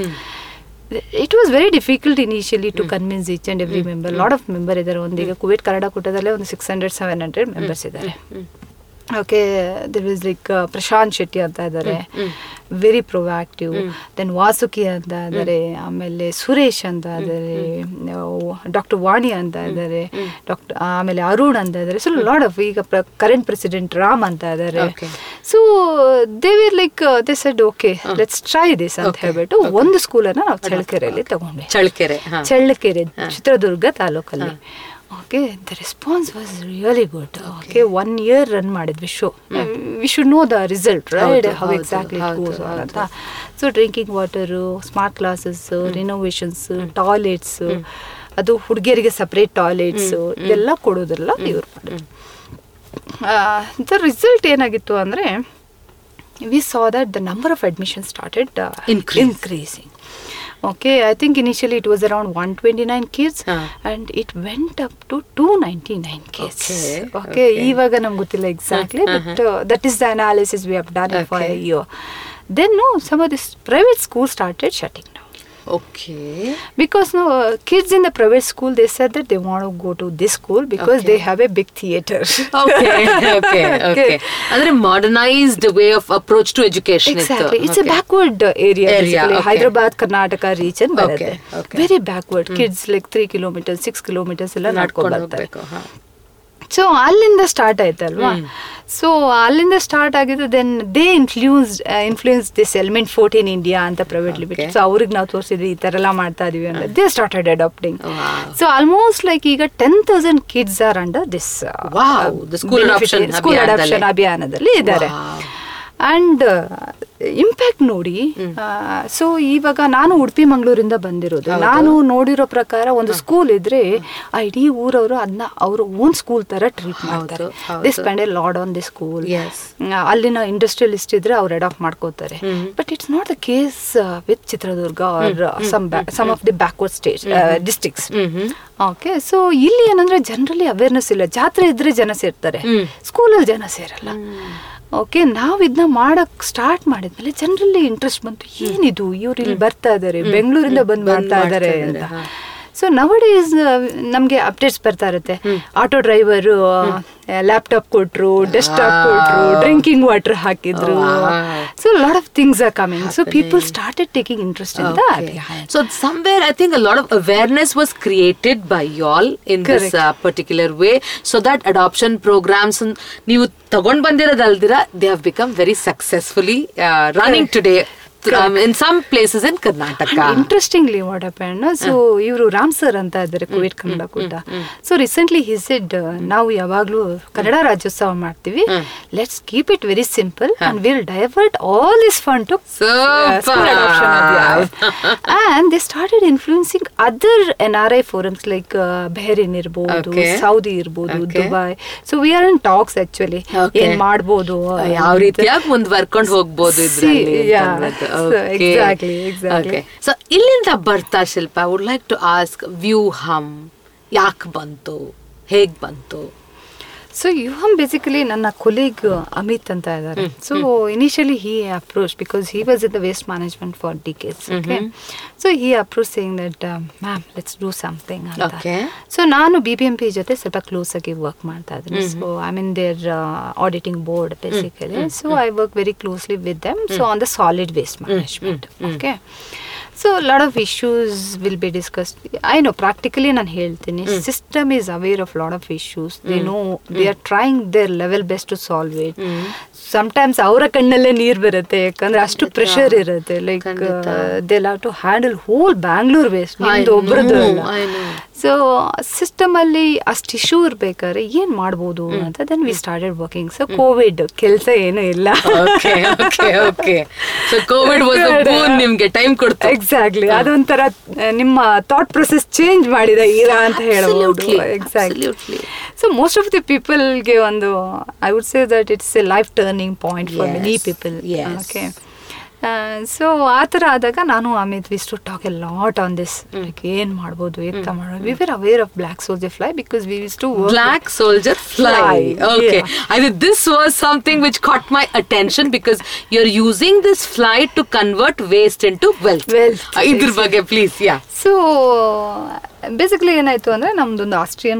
it was very difficult initially to convince each and every member lot of member ಇದ್ದಾರೆ ಒಂದೀಗ Kuwait Kannada ಕೂಟದಲ್ಲೇ ಒಂದು six hundred seven hundred members ಇದ್ದಾರೆ okay there is like Prashant Shetty ಅಂತ ಇದ್ದಾರೆ very proactive then Vasuki ಅಂತ ಇದ್ದಾರೆ ಆಮೇಲೆ ಸುರೇಶ್ ಅಂತ ಇದ್ದಾರೆ ಡಾಕ್ಟರ್ ವಾಣಿ ಅಂತ ಇದ್ದಾರೆ ಡಾಕ್ಟರ್ ಆಮೇಲೆ ಅರುಣ್ ಅಂತ ಇದ್ದಾರೆ ಸೊ ಲಾಡ್ ಆಫ್ ಈಗ ಕರೆಂಟ್ ಪ್ರೆಸಿಡೆಂಟ್ ರಾಮ್ ಅಂತ ಇದ್ದಾರೆ Okay. So they were like they said okay let's try this ಅಂತ Okay. ಹೇಳ್ಬಿಟ್ಟು ಒಂದು ಸ್ಕೂಲನ್ನ ನಾವು ಚಳ್ಳಕೆರೆಯಲ್ಲಿ ತಗೊಂಡ್ವಿ ಚಳ್ಳಕೆರೆ ಹಾ. ಚಳ್ಳಕೆರೆ ಚಿತ್ರದುರ್ಗ ತಾಲೂಕಲ್ಲಿ okay the response was really good okay one year run ಮಾಡಿದ್ವಿ so we should know the result right ಹೌದು, ಹೌ ಹೌದು, ಎಕ್ಸಾಕ್ಟ್ಲಿ ಹೌದು, ಗೋಸ್ ಹೌದು. ಅಂತ so drinking water smart classes renovations toilets ಅದು ಹುಡುಗಿಯರಿಗೆ ಸಪ್ರೇಟ್ ಟಾಯ್ಲೆಟ್ಸ್ ಇದೆಲ್ಲ ಕೊಡೋದ್ರಲ್ಲ ಇವ್ರು ಮಾಡಿದ್ರು ದ ರಿಸಲ್ಟ್ ಏನಾಗಿತ್ತು ಅಂದರೆ we saw that the number of admission started Increase. Increasing okay I think initially it was around one twenty nine kids ಹಾ. And it went up to two ninety nine kids Okay, okay okay. ಇವಾಗ ನಮ್ಗೆ ಗೊತ್ತಿಲ್ಲ exactly Uh-huh, but that is the analysis we have done for Okay. Year then some of this private school started shutting down okay because no uh, kids in the private school they said that they want to go to this school because Okay. they have a big theater okay okay okay ಅಂದ್ರೆ modernised way of approach to education exactly it's a backward uh, area, Area, basically okay. hyderabad karnataka region ಬರುತ್ತೆ Okay, okay. very backward kids like 3 kilometers 6 kilometers ಎಲ್ಲ ನಡ್ಕೊಂಡು ನಡ್ಕೊಂಡು ಬರ್ತಾರೆ ಹೋಗ್ಬೇಕು ಹಾ. So ಅಲ್ಲಿಂದ start ಆಯ್ತಲ್ವಾ ಸೊ ಅಲ್ಲಿಂದ ಸ್ಟಾರ್ಟ್ ಆಗಿದ್ದು then they influence influence this element fourteen India ಅಂತ ಪ್ರೈವೇಟ್ ಲಿಮಿಟೆಡ್ Okay. ಸೊ ಅವ್ರಿಗೆ ನಾವು ತೋರಿಸಿದ್ವಿ ಈ ಥರ ಎಲ್ಲ ಮಾಡ್ತಾ ಇದೀವಿ ಅಂತ they started adopting Wow. So almost like ಈಗ ten thousand kids are under this Wow, the school adoption school ಅಭಿಯಾನದಲ್ಲಿ. ಅಡಾಪ್ಷನ್ ಅಭಿಯಾನದಲ್ಲಿ ಇದ್ದಾರೆ Wow. ಅಂಡ್ ಇಂಪ್ಯಾಕ್ಟ್ ನೋಡಿ ಸೊ ಇವಾಗ ನಾನು ಉಡುಪಿ ಮಂಗಳೂರಿಂದ ಬಂದಿರೋದು ಹೌದು. ನಾನು ನೋಡಿರೋ ಪ್ರಕಾರ ಒಂದು ಸ್ಕೂಲ್ ಇದ್ರೆ ಆ ಇಡೀ ಊರವರು ಅದನ್ನ ಅವ್ರ ಓನ್ ಸ್ಕೂಲ್ ತರ ಟ್ರೀಟ್ ಮಾಡ್ತಾರೆ ಹೌದು. This spend a lot on the school Yes. ಅಲ್ಲಿನ ಇಂಡಸ್ಟ್ರಿಯಲಿಸ್ಟ್ ಇದ್ರೆ ಅವ್ರು ಅಡಾಪ್ಟ್ ಮಾಡ್ಕೋತಾರೆ ಹ್ಮ್. But it's not the case with Chitradurga are some some of the backward states districts ಮ್ಹ್ಮ್. ಓಕೆ ಸೊ ಇಲ್ಲಿ ಏನಂದ್ರೆ ಜನರಲಿ ಅವೇರ್ನೆಸ್ ಇಲ್ಲ ಜಾತ್ರೆ ಇದ್ರೆ ಜನ ಸೇರ್ತಾರೆ ಹ್ಮ್. ಸ್ಕೂಲಲ್ಲಿ ಜನ ಸೇರಲ್ಲ ಓಕೆ ನಾವು ಇದನ್ನ ಮಾಡಕ್ ಸ್ಟಾರ್ಟ್ ಮಾಡಿದ್ಮೇಲೆ ಜನರಲ್ಲಿ ಇಂಟ್ರೆಸ್ಟ್ ಬಂತು ಏನಿದು ಇವ್ರು ಇಲ್ಲಿ ಬರ್ತಾ ಇದಾರೆ ಬೆಂಗಳೂರಿಂದ ಬಂದ್ ಬಂದ್ ಮಾಡ್ತಾ ಇದಾರೆ ಮಾಡ್ತಾ ಅಂತ ಇದಾರೆ, ಹಾ. ಸೊ ನವಡೇಸ್ ನಮ್ಗೆ ಅಪ್ಡೇಟ್ಸ್ ಬರ್ತಾ ಇರುತ್ತೆ ಆಟೋ ಡ್ರೈವರ್ ಲ್ಯಾಪ್ಟಾಪ್ ಕೊಟ್ರು ಡೆಸ್ಕ್ಟಾಪ್ ಕೊಟ್ರು Wow. ಡ್ರಿಂಕಿಂಗ್ ವಾಟರ್ ಹಾಕಿದ್ರು Wow. So lot of things are coming so people Happening. Started taking interest in the Okay. So somewhere I think a lot of awareness was created by y'all in this Correct. uh, particular way so that adoption programs and ನೀವು ತಗೊಂಡ್ ಬಂದಿರೋದಲ್ದಿರ they have become very successfully uh, running Correct. today um, in some places in Karnataka. Interestingly what happen so ಇವರು Ram sir ಅಂತ ಇದ್ದಾರೆ Kuwait Kannada ಕೂಟ so recently he said ನಾವು ಯಾವಾಗ್ಲೂ ಕನ್ನಡ ರಾಜ್ಯೋತ್ಸವ ಮಾಡ್ತೀವಿ let's keep it very simple and will divert all this fund to Super. And they started influencing other N R I forums like Bahrain ಇರ್ಬೋದು Okay. Saudi ಇರ್ಬೋದು Okay. Dubai so we are in talks actually Okay. ಏನ್ ಮಾಡ್ಬೋದು ಯಾವ ರೀತಿಯಾಗಿ ಮುಂದ್ವರ್ಕೊಂಡು ಹೋಗ್ಬೋದು ಇದ್ರಲ್ಲಿ See, ಅಂತ yeah. ಅನ್ನೋದು. So, Okay. exactly, exactly. Okay. So ಇಲ್ಲಿಂದ ಬರ್ತಾ Shilpa I would like to ask Vyuham ಯಾಕೆ ಬಂತು ಹೇಗ್ ಬಂತು ಸೊ ಯುಹಮ್ ಬೇಸಿಕಲಿ ನನ್ನ ಕೊಲೀಗ್ ಅಮಿತ್ ಅಂತ ಇದ್ದಾರೆ so initially he approach because he was in the waste management for decades okay so he approach saying that ma'am let's do something ಅಂತ Okay. So ನಾನು B B M P ಜೊತೆ ಸ್ವಲ್ಪ close ಆಗಿ work ಮಾಡ್ತಾ ಇದ್ದೀನಿ so I mean their auditing board basically so I work very closely with them so on the solid waste management okay so lot of issues will be discussed I know practically ನಾನು ಹೇಳ್ತೀನಿ system is aware of lot of issues they know they are trying their level best to solve it sometimes ಅವರ ಕಣ್ಣಲ್ಲೇ ನೀರು ಬರುತ್ತೆ ಯಾಕಂದ್ರೆ ಅಷ್ಟು pressure ಇರುತ್ತೆ like ಖಂಡಿತ. They love to handle whole Bangalore waste ನಿಮ್ದು ಒಬ್ರದ್ದು know, ಅಲ್ಲ I know. ಸೊ ಸಿಸ್ಟಮ್ ಅಲ್ಲಿ ಅಷ್ಟು ಇಶ್ಯೂ ಇರ್ಬೇಕಾದ್ರೆ ಏನ್ ಮಾಡ್ಬೋದು ಅಂತ then we started working so Covid ಕೆಲಸ ಏನು ಇಲ್ಲ okay okay okay so Covid was a boon ನಿಮ್ಗೆ ಟೈಮ್ ಕೊಡ್ತು ಎಕ್ಸಾಕ್ಟ್ಲಿ ಅದೊಂಥರ ಆ, ನಿಮ್ಮ ಥಾಟ್ ಪ್ರೊಸೆಸ್ ಚೇಂಜ್ ಮಾಡಿದ ಇರಾ ಅಂತ ಹೇಳ್ಬೋದು Absolutely, exactly absolutely. So most of the ಪೀಪಲ್ಗೆ ಒಂದು I would say that it's a life turning point for many Yes, people yes. Okay so ಆ ಥರ ಆದಾಗ ನಾನು Amit wish to talk a lot on this like ಏನ್ ಮಾಡ್ಬೋದು ಎಂತ ಮಾಡ್ಬೋದು we were aware of black soldier fly because we wish to Black Soldier Fly. Fly, Okay. yeah. I mean, this was something which caught my attention because you're using this fly to convert waste into wealth. Wealth, ಇದ್ರ ಬಗ್ಗೆ please yeah so basically ಏನಾಯ್ತು ಅಂದ್ರೆ ನಮ್ದೊಂದು Austrian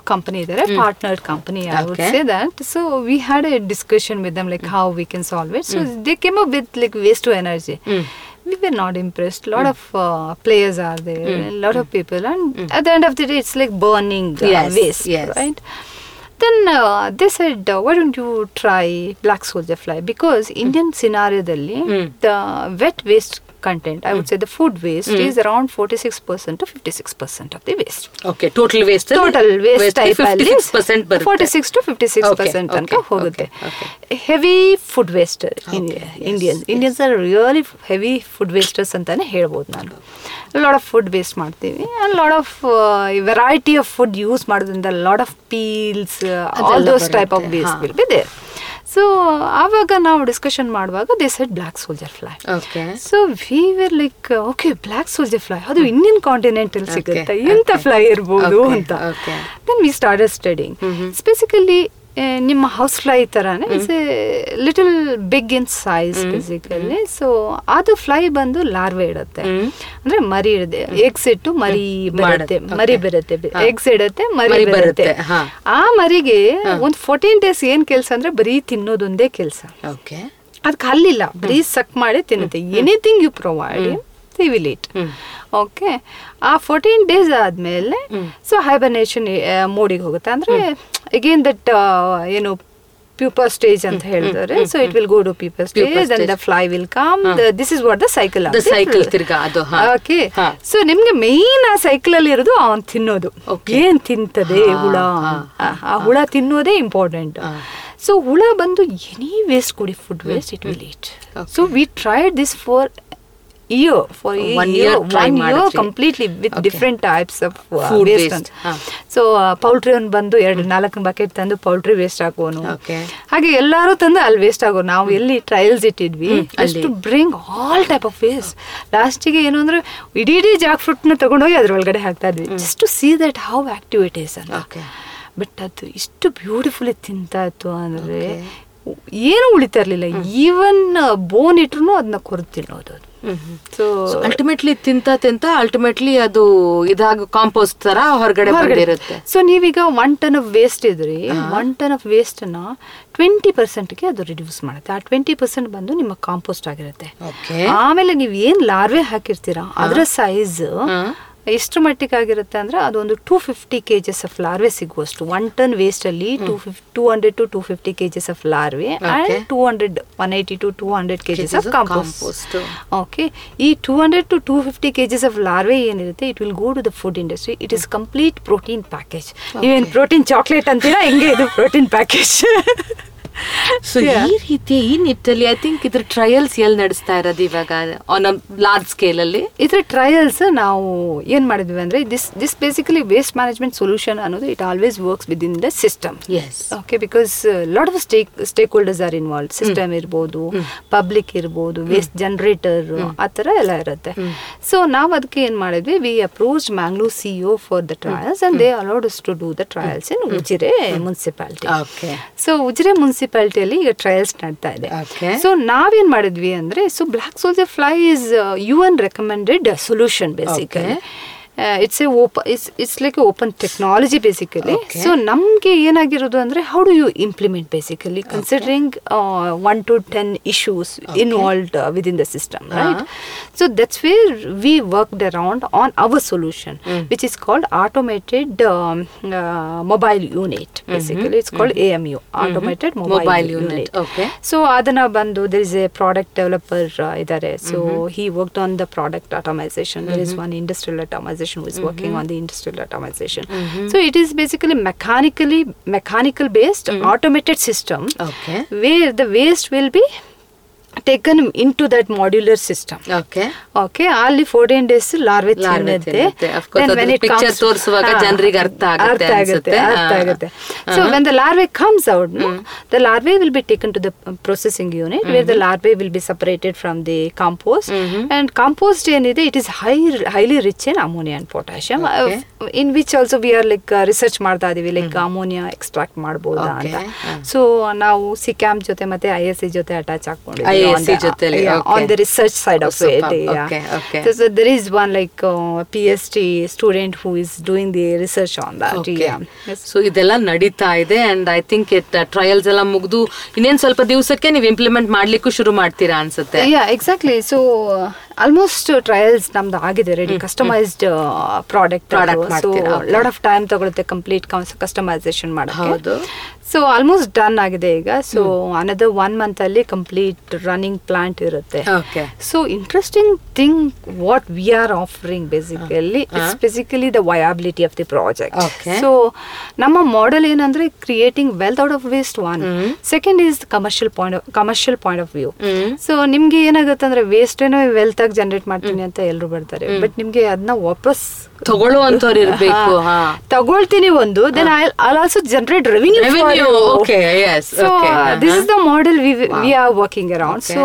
company ಇದ್ದಾರೆ partner company I would Okay. Say that so we had a discussion with them like how we can solve it so they came up with like waste to energy Mm. we were not impressed. lot of uh, players are there, a lot of people, and at the end of the day, it's like burning uh, Yes, waste, yes. right? Then uh, they said, uh, why don't you try black soldier fly? Because Indian scenario, Mm. the wet waste content, I would say the food waste is around 46% to 56% of the waste. Okay total waste total waste type ಅಲ್ಲಿ percent ಬರುತ್ತೆ forty six to fifty six Okay, percent ತನಕ okay, ಹೋಗುತ್ತೆ okay, heavy food waste yes, Indians Indians are really heavy food wasters ಅಂತಾನೆ ಹೇಳ್ಬೋದು ನಾನು lot of food waste ಮಾಡ್ತೀವಿ and lot of variety of food use ಮಾಡೋದ್ರಿಂದ lot of peels all ಅದೆಲ್ಲ those type of ಬರುತ್ತೆ, waste ಹಾ. Will be there so ಆವಾಗ ನಾವು ಡಿಸ್ಕಷನ್ ಮಾಡುವಾಗ they said black soldier fly okay so we were like okay black soldier fly ಅದು Indian continental Okay, ಸಿಗುತ್ತೆ ಎಂತ okay. ಫ್ಲೈ ಇರ್ಬೋದು Okay, ಅಂತ okay. Then we started studying specifically ನಿಮ್ಮ house fly ಥರನೇ it's a little big in size basically so ಅದು fly ಬಂದು larvae ಇಡುತ್ತೆ ಹ್ಮ್. ಅಂದ್ರೆ ಮರಿ ಇಡದೆ ಎಗ್ಸ್ ಇಟ್ಟು ಮರಿ ಬರುತ್ತೆ ಮಾಡುತ್ತೆ, ಮರಿ okay. ಬರುತ್ತೆ ಹಾ. ಎಗ್ಸ್ ಇಡುತ್ತೆ ಮರಿ ಮರಿ ಬರುತ್ತೆ ಬರುತ್ತೆ, ಹಾ. ಆ ಮರಿಗೆ ಒಂದು ಫೋರ್ಟೀನ್ ಡೇಸ್ ಏನ್ ಕೆಲಸ ಅಂದ್ರೆ ಬರೀ ತಿನ್ನೋದೊಂದೇ ಕೆಲಸ ಓಕೆ ಅದಕ್ಕೆ ಹಲ್ಲಿಲ್ಲ ಬರೀ ಸಕ್ ಮಾಡಿ ತಿನ್ನುತ್ತೆ anything you provide they will it hmm. Okay ಆ ಫೋರ್ಟೀನ್ ಡೇಸ್ ಆದಮೇಲೆ ಹ್ಮ್. ಸೊ ಹೈಬರ್ನೇಷನ್ ಮೋಡಿಗೆ ಹೋಗುತ್ತೆ ಅಂದರೆ ಅಗೇನ್ ದಟ್ ಏನು ಪ್ಯೂಪರ್ ಸ್ಟೇಜ್ ಅಂತ ಹೇಳಿದ್ರೆ so it will go to pupa Pupa stage and the stage. Fly will come ಹಾ. This is what the cycle The cycle ತಿರ್ಗಾ ಅದು, ಹಾ. ಓಕೆ ಹಾ. ಸೊ ನಿಮ್ಗೆ ಮೇನ್ ಆ ಸೈಕಲ್ ಅಲ್ಲಿ ಇರೋದು ಅವನ್ ತಿನ್ನೋದು Okay. ಏನ್ ತಿಂತದೆ ಹಾ, ಹುಳ ಹಾ, ಆ- ಆ ಹುಳ ತಿನ್ನೋದೇ ಇಂಪಾರ್ಟೆಂಟ್ ಹಾ. ಸೊ ಹುಳ ಬಂದು ಎನಿ ವೇಸ್ಟ್ ಕೊಡಿ food waste it will eat Okay. So we tried this for year for One year try one year ಮಾಡಿದ್ರಿ. Completely with Okay. Different types of Food waste waste, ಹಾ. So poultry ಒಂದು ಬಂದು ಎರಡು ನಾಲ್ಕು bucket ತಂದು poultry waste ಹಾಕೋನು Okay. ಹಾಗೆ ಎಲ್ಲರೂ ತಂದು ಅಲ್ಲಿ ವೇಸ್ಟ್ ಆಗೋ ನಾವು ಎಲ್ಲಿ ಟ್ರಯಲ್ಸ್ ಇಟ್ಟಿದ್ವಿ ಹ್ಮ್, ಅಲ್ಲಿ. To bring all type of waste ಲಾಸ್ಟಿಗೆ ಏನು ಅಂದ್ರೆ ಇಡೀ ಇಡೀ ಜಾಕ್ ಫ್ರೂಟ್ನ ತಗೊಂಡೋಗಿ ಅದ್ರೊಳಗಡೆ ಹಾಕ್ತಾ ಇದ್ವಿ just to see that how activities ಅಂತ Okay. ಬಟ್ ಅದು ಇಷ್ಟು ಬ್ಯೂಟಿಫುಲಿ ತಿಂತಾ ಇತ್ತು ಅಂದ್ರೆ ಏನು ಉಳಿತಾ ಇರ್ಲಿಲ್ಲ ಈವನ್ ಬೋನ್ ಇಟ್ರು ಅದನ್ನ ಕೊರ್ದು ತಿನ್ನೋದು ಸೊ ಅಲ್ಟಿಮೇಟ್ಲಿ ತಿಂತ ತಿಂತ ಅಲ್ಟಿಮೇಟ್ಲಿ ಅದು ಇದಾಗ ಕಾಂಪೋಸ್ಟ್ ತರ ಹೊರಗಡೆ ಬಂದಿರುತ್ತೆ ಸೊ ನೀವೀಗ ಒನ್ ಟನ್ ಆಫ್ ವೇಸ್ಟ್ ಇದ್ರಿ ಒನ್ ಟನ್ ಆಫ್ ವೇಸ್ಟ್ ನ ಟ್ವೆಂಟಿ ಪರ್ಸೆಂಟ್ಗೆ ಅದು ರಿಡ್ಯೂಸ್ ಮಾಡುತ್ತೆ ಆ ಟ್ವೆಂಟಿ ಪರ್ಸೆಂಟ್ ಬಂದು ನಿಮ್ಮ ಕಾಂಪೋಸ್ಟ್ ಆಗಿರುತ್ತೆ ಓಕೆ ಆಮೇಲೆ ನೀವು ಏನ್ ಲಾರ್ವೆ ಹಾಕಿರ್ತೀರಾ ಅದರ ಸೈಜ್ ಹಾ. ಎಷ್ಟು ಮಟ್ಟಿಗೆ ಆಗಿರುತ್ತೆ ಅಂದ್ರೆ ಅದೊಂದು two fifty KGs of larvae ಸಿಗುವಷ್ಟು ಒನ್ ಟನ್ ವೇಸ್ಟ್ ಅಲ್ಲಿ two fif two hundred to two fifty KGs of larvae Okay. And two hundred one eighty to two hundred KGs Kgs of of compost compost. Okay ಈ two hundred to two fifty KGs of larvae ಏನಿರುತ್ತೆ it will go to the food industry it is complete protein package ನೀವೇನು protein chocolate ಅಂತೀರಾ ಹೆಂಗೆ ಇದು protein package so ಈ ರೀತಿ ಈ ನಿಟ್ಟಲ್ಲಿ ಐ ಥಿಂಕ್ ಇದ್ರ ಟ್ರಯಲ್ಸ್ ಎಲ್ಲಿ ನಡೆಸ್ತಾ ಇರೋದು ಇವಾಗ ಆನ್ ಲಾರ್ಜ್ ಸ್ಕೇಲ್ ಅಲ್ಲಿ ಇದ್ರ ಟ್ರಯಲ್ಸ್ ನಾವು ಏನ್ ಮಾಡಿದ್ವಿ ಅಂದ್ರೆ this this basically waste management solution ಅನ್ನೋದು it always works with in the system yes okay because lot of stake stakeholders are involve system ಇರ್ಬೋದು ಪಬ್ಲಿಕ್ ಇರ್ಬೋದು ವೇಸ್ಟ್ ಜನರೇಟರ್ ಆ ಥರ ಎಲ್ಲ ಇರುತ್ತೆ ಸೊ ನಾವು ಅದಕ್ಕೆ ಏನು ಮಾಡಿದ್ವಿ we approach Mangalore C O for the trials and they allowed to do the trials in Ujire municipality okay so Ujire ಮುನ್ಸಿಪಾಲಿಟಿಯಲ್ಲಿ ಈಗ ಟ್ರಯಲ್ಸ್ ನಡ್ತಾ ಇದೆ Okay. ಸೊ ನಾವೇನ್ ಮಾಡಿದ್ವಿ ಅಂದ್ರೆ so black soldier fly is U N recommended solution basically it's a open it's it's like open technology basically Okay. So ನಮಗೆ ಏನಾಗಿರೋದು ಅಂದ್ರೆ how do you implement basically considering one to ten issues involved with in the system right so that's where we worked around on our solution which is called automated mobile unit basically it's called A M U automated Mobile mobile unit, unit okay. So ಅದನ್ನ ಬಂದು there is a product developer ಇದ್ದಾರೆ so he worked on the product automisation there is one industrial automisation is working on the industrial automisation so it is basically mechanically mechanical based automated system Okay. Where the waste will be taken into that modular system okay okay ಅಲ್ಲಿ fourteen days larvae Larvae ತಿನ್ನುತ್ತೆ ತಿನ್ನುತ್ತೆ. Of course, Then ಅದ್ರ when it picture comes- ತೋರ್ಸುವಾಗ ಹಾ, ಜನ್ರಿಗೆ ಅರ್ಥ ಆಗುತ್ತೆ ಅರ್ಥ ಅನ್ಸುತ್ತೆ. ಅರ್ಥ ಹಾ. ಆಗುತ್ತೆ so when the larvae comes out the larvae will be taken to the processing unit where the larvae will be separated from the compost and compost ಏನಿದೆ it is high highly rich in ammonia and potassium Okay. In which also we are like research ಮಾಡ್ತಾ ಇದೀವಿ like ammonia extract ಮಾಡ್ಬೋದಾ Okay. ಅಂತ ಹಾ. So ನಾವು ಸಿಕ್ಯಾಮ್ ಜೊತೆ ಮತ್ತೆ ಐ ಎಸ್ ಸಿ ಜೊತೆ ಅಟ್ಯಾಚ್ ಹಾಕೊಂಡಿದ್ದೀವಿ on the, ಜೊತೆಲಿ, yeah, okay. on the research side Oh, of it. superb. Yeah. Okay, okay. So, so there is one like uh, PhD student who is doing the research on that. Yeah. Yes. So ಇದೆಲ್ಲ ನಡೀತಾ ಇದೆ and I think it trials ಎಲ್ಲ ಮುಗ್ದು ಇನ್ನೇನ್ ಸ್ವಲ್ಪ ದಿವಸಕ್ಕೆ ನೀವು implement ಮಾಡ್ಲಿಕ್ಕೂ ಶುರು ಮಾಡ್ತೀರಾ ಅನ್ಸುತ್ತೆ yeah exactly so almost trials ನಮ್ದು ಆಗಿದೆ ready customised product Product so ಮಾಡ್ತೀರಾ, okay. ಲಾಟ್ ಆಫ್ ಟೈಮ್ ತಗೊಳುತ್ತೆ ಕಂಪ್ಲೀಟ್ ಕಸ್ಟಮೈಸೇಷನ್ ಮಾಡೋಕ್ಕೆ ಹೌದು. ಸೊ ಆಲ್ಮೋಸ್ಟ್ ಡನ್ ಆಗಿದೆ ಈಗ ಸೊ ಅನದರ್ ಒನ್ ಮಂತ್ ಅಲ್ಲಿ ಕಂಪ್ಲೀಟ್ ರನ್ನಿಂಗ್ ಪ್ಲಾಂಟ್ ಇರುತ್ತೆ okay so interesting thing what we are offering basically it's basically the viability of the project Okay. So ನಮ್ಮ model ಏನಂದ್ರೆ creating wealth out of waste one second is commercial point commercial point of view so ನಿಮ್ಗೆ ಏನಾಗುತ್ತೆ ಅಂದ್ರೆ waste ಏನೋ wealth ಆಗಿ generate ಮಾಡ್ತೀನಿ ಅಂತ ಎಲ್ಲರೂ ಬರ್ತಾರೆ ಬಟ್ ನಿಮ್ಗೆ ಅದನ್ನ ವಾಪಸ್ ತಗೊಳ್ಳುವಂತವ್ರು ಇರ್ಬೇಕು ಹಾ ತಗೊಳ್ತೀನಿ ಒಂದು then I also generate revenue Revenue, okay, yes, so okay, this uh-huh. Is the model we are working around Okay. So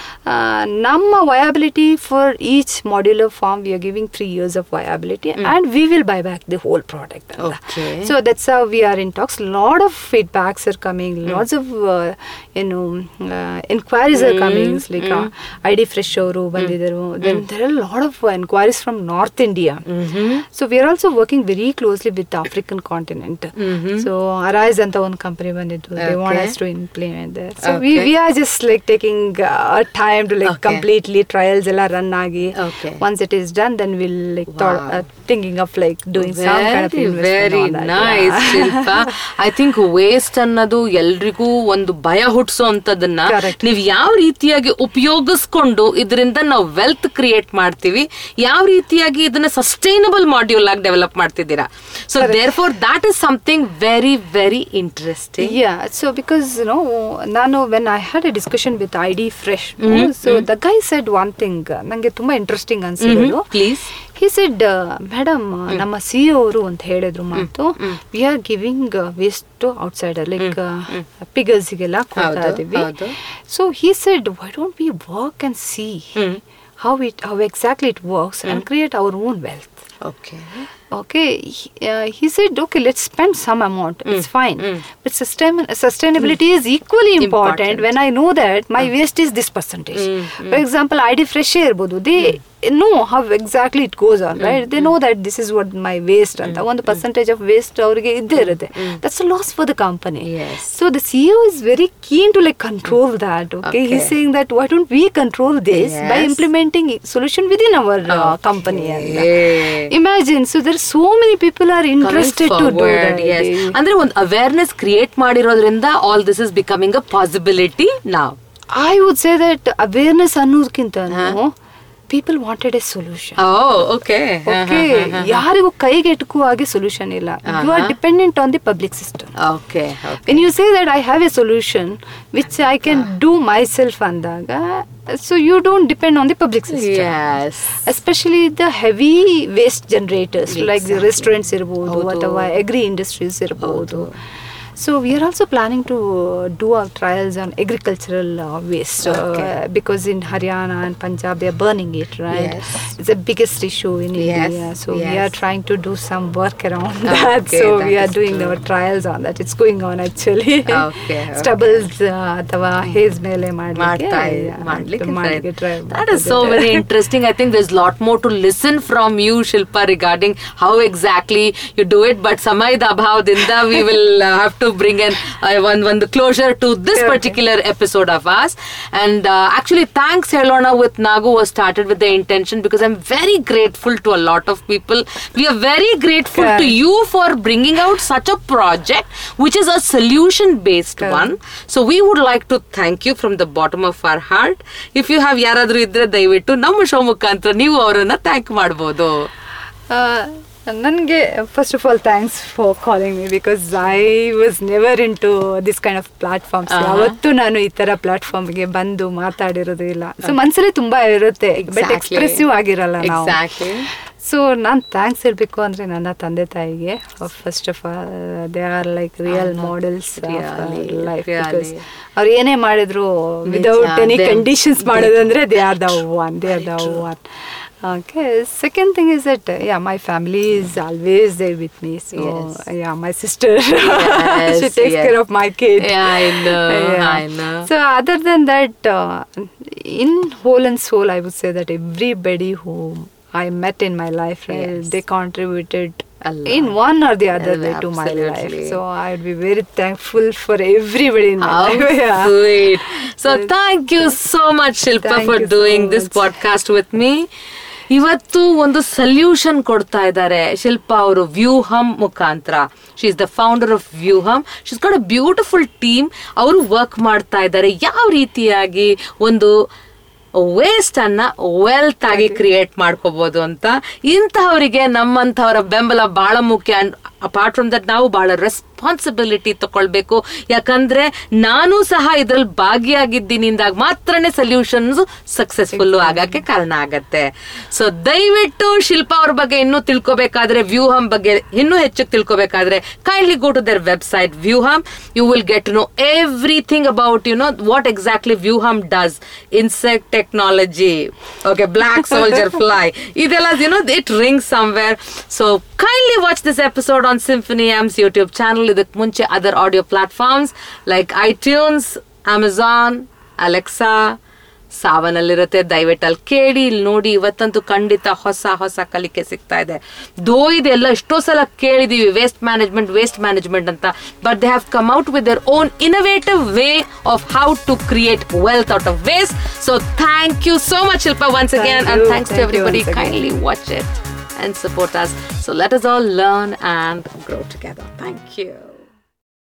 ನಮ್ಮ viability for each modular farm we are giving three years of viability and we will buy back the whole product Okay. So that's how we are in talks lot of feedbacks are coming lots of ಏನು enquiries are coming like I D Fresh ಅವರು ಬಂದಿದ್ದರು then there are lot of enquiries from north India so we are also working very closely with African continent so Arise ಅಂತ ಒಂದು ಕಂಪನಿ ಬಂದಿತ್ತು they want Okay. Us to implement so we Okay. We are just like taking time to like Okay. Completely trials ಎಲ್ಲ run ಆಗಿ Okay. Once it is done then will like Wow. Thinking of like doing some kind of very very nice Shilpa I think waste ಅನ್ನೋದು ಎಲ್ರಿಗೂ ಒಂದು ಭಯ ಹುಟ್ಟಿಸೋಂಥದ್ದನ್ನ Correct. ನೀವು ಯಾವ ರೀತಿಯಾಗಿ ಉಪಯೋಗಿಸ್ಕೊಂಡು ಇದರಿಂದ ನಾವು ವೆಲ್ತ್ ಕ್ರಿಯೇಟ್ ಮಾಡ್ತೀವಿ ಯಾವ ರೀತಿಯಾಗಿ ಇದನ್ನ ಸಸ್ಟೈನಬಲ್ ಮಾಡ್ಯೂಲ್ ಆಗಿ ಡೆವಲಪ್ ಮಾಡ್ತಿದ್ದೀರಾ so there for that is something very very interesting Yeah, so because you know, ನಾನು when I had a discussion with ID Fresh, so the guy said one thing, ನಂಗೆ ತುಂಬಾ interesting ಅನ್ಸಿರೋದು please he said madam ನಮ್ಮ C ಅವರು ಅಂತ ಹೇಳಿದ್ರು ಮಾತು we are giving waste outside like ಪಿಗರ್ಸ್ಗೆಲ್ಲ ಕೊಡ್ತಾ ಹೌದು, ಇದೀವಿ ಹೌದು. So he said why don't we work and see how it how exactly it works and create our own wealth okay okay he, uh, he said okay let's spend some amount it's fine but sustain, sustainability is equally important, Important. when i know that my waste is this percentage for example id fresh ಇರ್ಬೋದು they know how exactly it goes on right they know that this is what my waste ಅಂತ ಒಂದು percentage of waste ಅವ್ರಿಗೆ ಇದ್ದೇ ಇರುತ್ತೆ that's a loss for the company Yes. so the ceo is very keen to like control that okay, he's Okay. saying that why don't we control this by Yes. implementing solution within our uh, company and Okay. imagine so there are so many people are interested to do that yes. ಅಂದ್ರೆ ಒಂದು awareness create ಮಾಡಿರೋದ್ರಿಂದ all this is becoming a possibility ನಾವ್ i would say that awareness ಅನ್ನೋದಕ್ಕಿಂತ people wanted a solution okay okay ಯಾರಿಗೂ ಕೈಗೆಟುಕುವ ಹಾಗೆ solution ಇಲ್ಲ you are dependent on the public system okay when you say that I have a solution which I can do myself ಅಂದಾಗ so you don't depend on the public system yes especially the heavy waste generators like the Exactly. Restaurants ಇರ್ಬೋದು ಹೌದು. ಅಥವಾ agri industries ಇರ್ಬೋದು so we are also planning to do our trials on agricultural waste Okay. Because in Haryana and Punjab they are burning it right Yes. It's the biggest issue in Yes, India so we yes. Are trying to do some work around that Okay, so that we are is doing true. Our trials on that it's going on actually Okay, okay. Stubbles ಅಥವಾ ಹೇಸ್ ಮೇಲೆ ಮಾಡ್ತಾ ಮಾಡಲಿಕ್ಕೆ ಮಾಡ್ಲಿಕ್ಕೆ try that is so very interesting i think there's a lot more to listen from you shilpa regarding how exactly you do it but samayದ ಅಭಾವದಿಂದ we will uh, have to bring in uh, one one the closure to this Okay. particular episode of us and uh, actually thanks ಹೇಳೋಣ with nagu was started with the intention because i'm very grateful to a lot of people we are very grateful to Correct. you for bringing out such a project which is a solution based Correct. one so we would like to thank you from the bottom of our heart if you have ಯಾರಾದ್ರೂ ಇದ್ರೆ ದಯವಿಟ್ಟು ನಮ್ಮ show ಮುಖಾಂತರ ನೀವು ಅವರನ್ನ thank ಮಾಡ್ಬೋದು ನನಗೆ first of all thanks for calling me because I was never in to this kind of platforms Uh-huh. ಯಾವತ್ತೂ ನಾನು ಈ ತರ ಪ್ಲಾಟ್ಫಾರ್ಮ್ಗೆ ಬಂದು ಮಾತಾಡಿರೋದು ಇಲ್ಲ ಸೊ ಮನ್ಸಲ್ಲಿ ತುಂಬಾ ಇರುತ್ತೆ ಬಟ್ Exactly. ಎಕ್ಸ್ಪ್ರೆಸಿವ್ ಆಗಿರಲ್ಲ ನಾವು ಎಕ್ಸಾಕ್ಟ್ಲಿ ಸೊ ನಾನು ಥ್ಯಾಂಕ್ಸ್ ಹೇಳಬೇಕು ಅಂದರೆ ನನ್ನ ತಂದೆ ತಾಯಿಗೆ first of all they are like real models Really, life really. Because ಅವ್ರು ಏನೇ ಮಾಡಿದ್ರು ನಿಜ, ವಿದೌಟ್ ಎನಿ they- ಕಂಡೀಷನ್ಸ್ ಮಾಡೋದಂದ್ರೆ they are the one they are the Very true. One Okay. Second thing is that uh, yeah, my family is always there with me. So Yes. yeah, my sister, Yes, she takes yes. care of my kid. Yeah, I know, Yeah. I know. So other than that, uh, in whole and soul, I would say that everybody whom I met in my life, right, Yes. they contributed A lot. in one or the other way to my Absolutely. life. So I would be very thankful for everybody in my How life. Yeah. sweet. So thank you so much, Shilpa, Thank for you so doing this much. podcast with me. ಇವತ್ತು ಒಂದು solution ಕೊಡ್ತಾ ಇದ್ದಾರೆ ಶಿಲ್ಪಾ ಅವರು ವ್ಯೂಹಮ್ ಮುಖಾಂತರ she is the founder of Vyuham she's got a beautiful team ಅವರು work ಮಾಡ್ತಾ ಇದ್ದಾರೆ ಯಾವ ರೀತಿಯಾಗಿ ಒಂದು ವೇಸ್ಟ್ ಅನ್ನ ವೆಲ್ತ್ ಆಗಿ ಕ್ರಿಯೇಟ್ ಮಾಡ್ಕೋಬಹುದು ಅಂತ ಇಂತಹವರಿಗೆ ನಮ್ಮಂತಹವರ ಬೆಂಬಲ ಬಹಳ ಮುಖ್ಯ ಅಪಾರ್ಟ್ ಫ್ರಮ್ ದಟ್ ನಾವು ಬಹಳ ರೆಸ್ಪಾನ್ಸಿಬಿಲಿಟಿ ತಗೊಳ್ಬೇಕು ಯಾಕಂದ್ರೆ ನಾನು ಸಹ ಇದ್ರಲ್ಲಿ ಭಾಗಿಯಾಗಿದ್ದೀನಿ ಅಂದಾಗ ಮಾತ್ರನೇ ಸೊಲ್ಯೂಷನ್ಸ್ ಸಕ್ಸಸ್ಫುಲ್ ಆಗಕ್ಕೆ ಕಾರಣ ಆಗತ್ತೆ ಸೊ ದಯವಿಟ್ಟು ಶಿಲ್ಪಾ ಅವ್ರ ಬಗ್ಗೆ ಇನ್ನೂ ತಿಳ್ಕೊಬೇಕಾದ್ರೆ ವ್ಯೂಹಮ್ ಬಗ್ಗೆ ಇನ್ನೂ ಹೆಚ್ಚು ತಿಳ್ಕೊಬೇಕಾದ್ರೆ kindly go to their website Vyuham you will get to know everything about you know what exactly Vyuham does insect technology okay black soldier fly ಇದೆಲ್ಲ you know it ring somewhere so kindly watch this episode on Symphony Arms YouTube channel ಇದಕ್ಕೆ ಮುಂಚೆ other audio platforms like iTunes Amazon Alexa ಸಾವನಲ್ಲಿರುತ್ತೆ ದಯವಿಟ್ಟು ಅಲ್ಲಿ ಕೇಳಿ ಇಲ್ಲಿ ನೋಡಿ ಇವತ್ತಂತೂ ಖಂಡಿತ ಹೊಸ ಹೊಸ ಕಲಿಕೆ ಸಿಗ್ತಾ ಇದೆ ದೋ ಇದೆಲ್ಲ ಎಷ್ಟೋ ಸಲ ಕೇಳಿದೀವಿ ವೇಸ್ಟ್ ಮ್ಯಾನೇಜ್ಮೆಂಟ್ ವೇಸ್ಟ್ ಮ್ಯಾನೇಜ್ಮೆಂಟ್ ಅಂತ but they have come out with their own innovative way of how to create wealth out of waste so thank you so much Shilpa once Thank again and you. Thanks to Thank you everybody once again. kindly watch it and support us. So let us all learn and grow together. Thank you.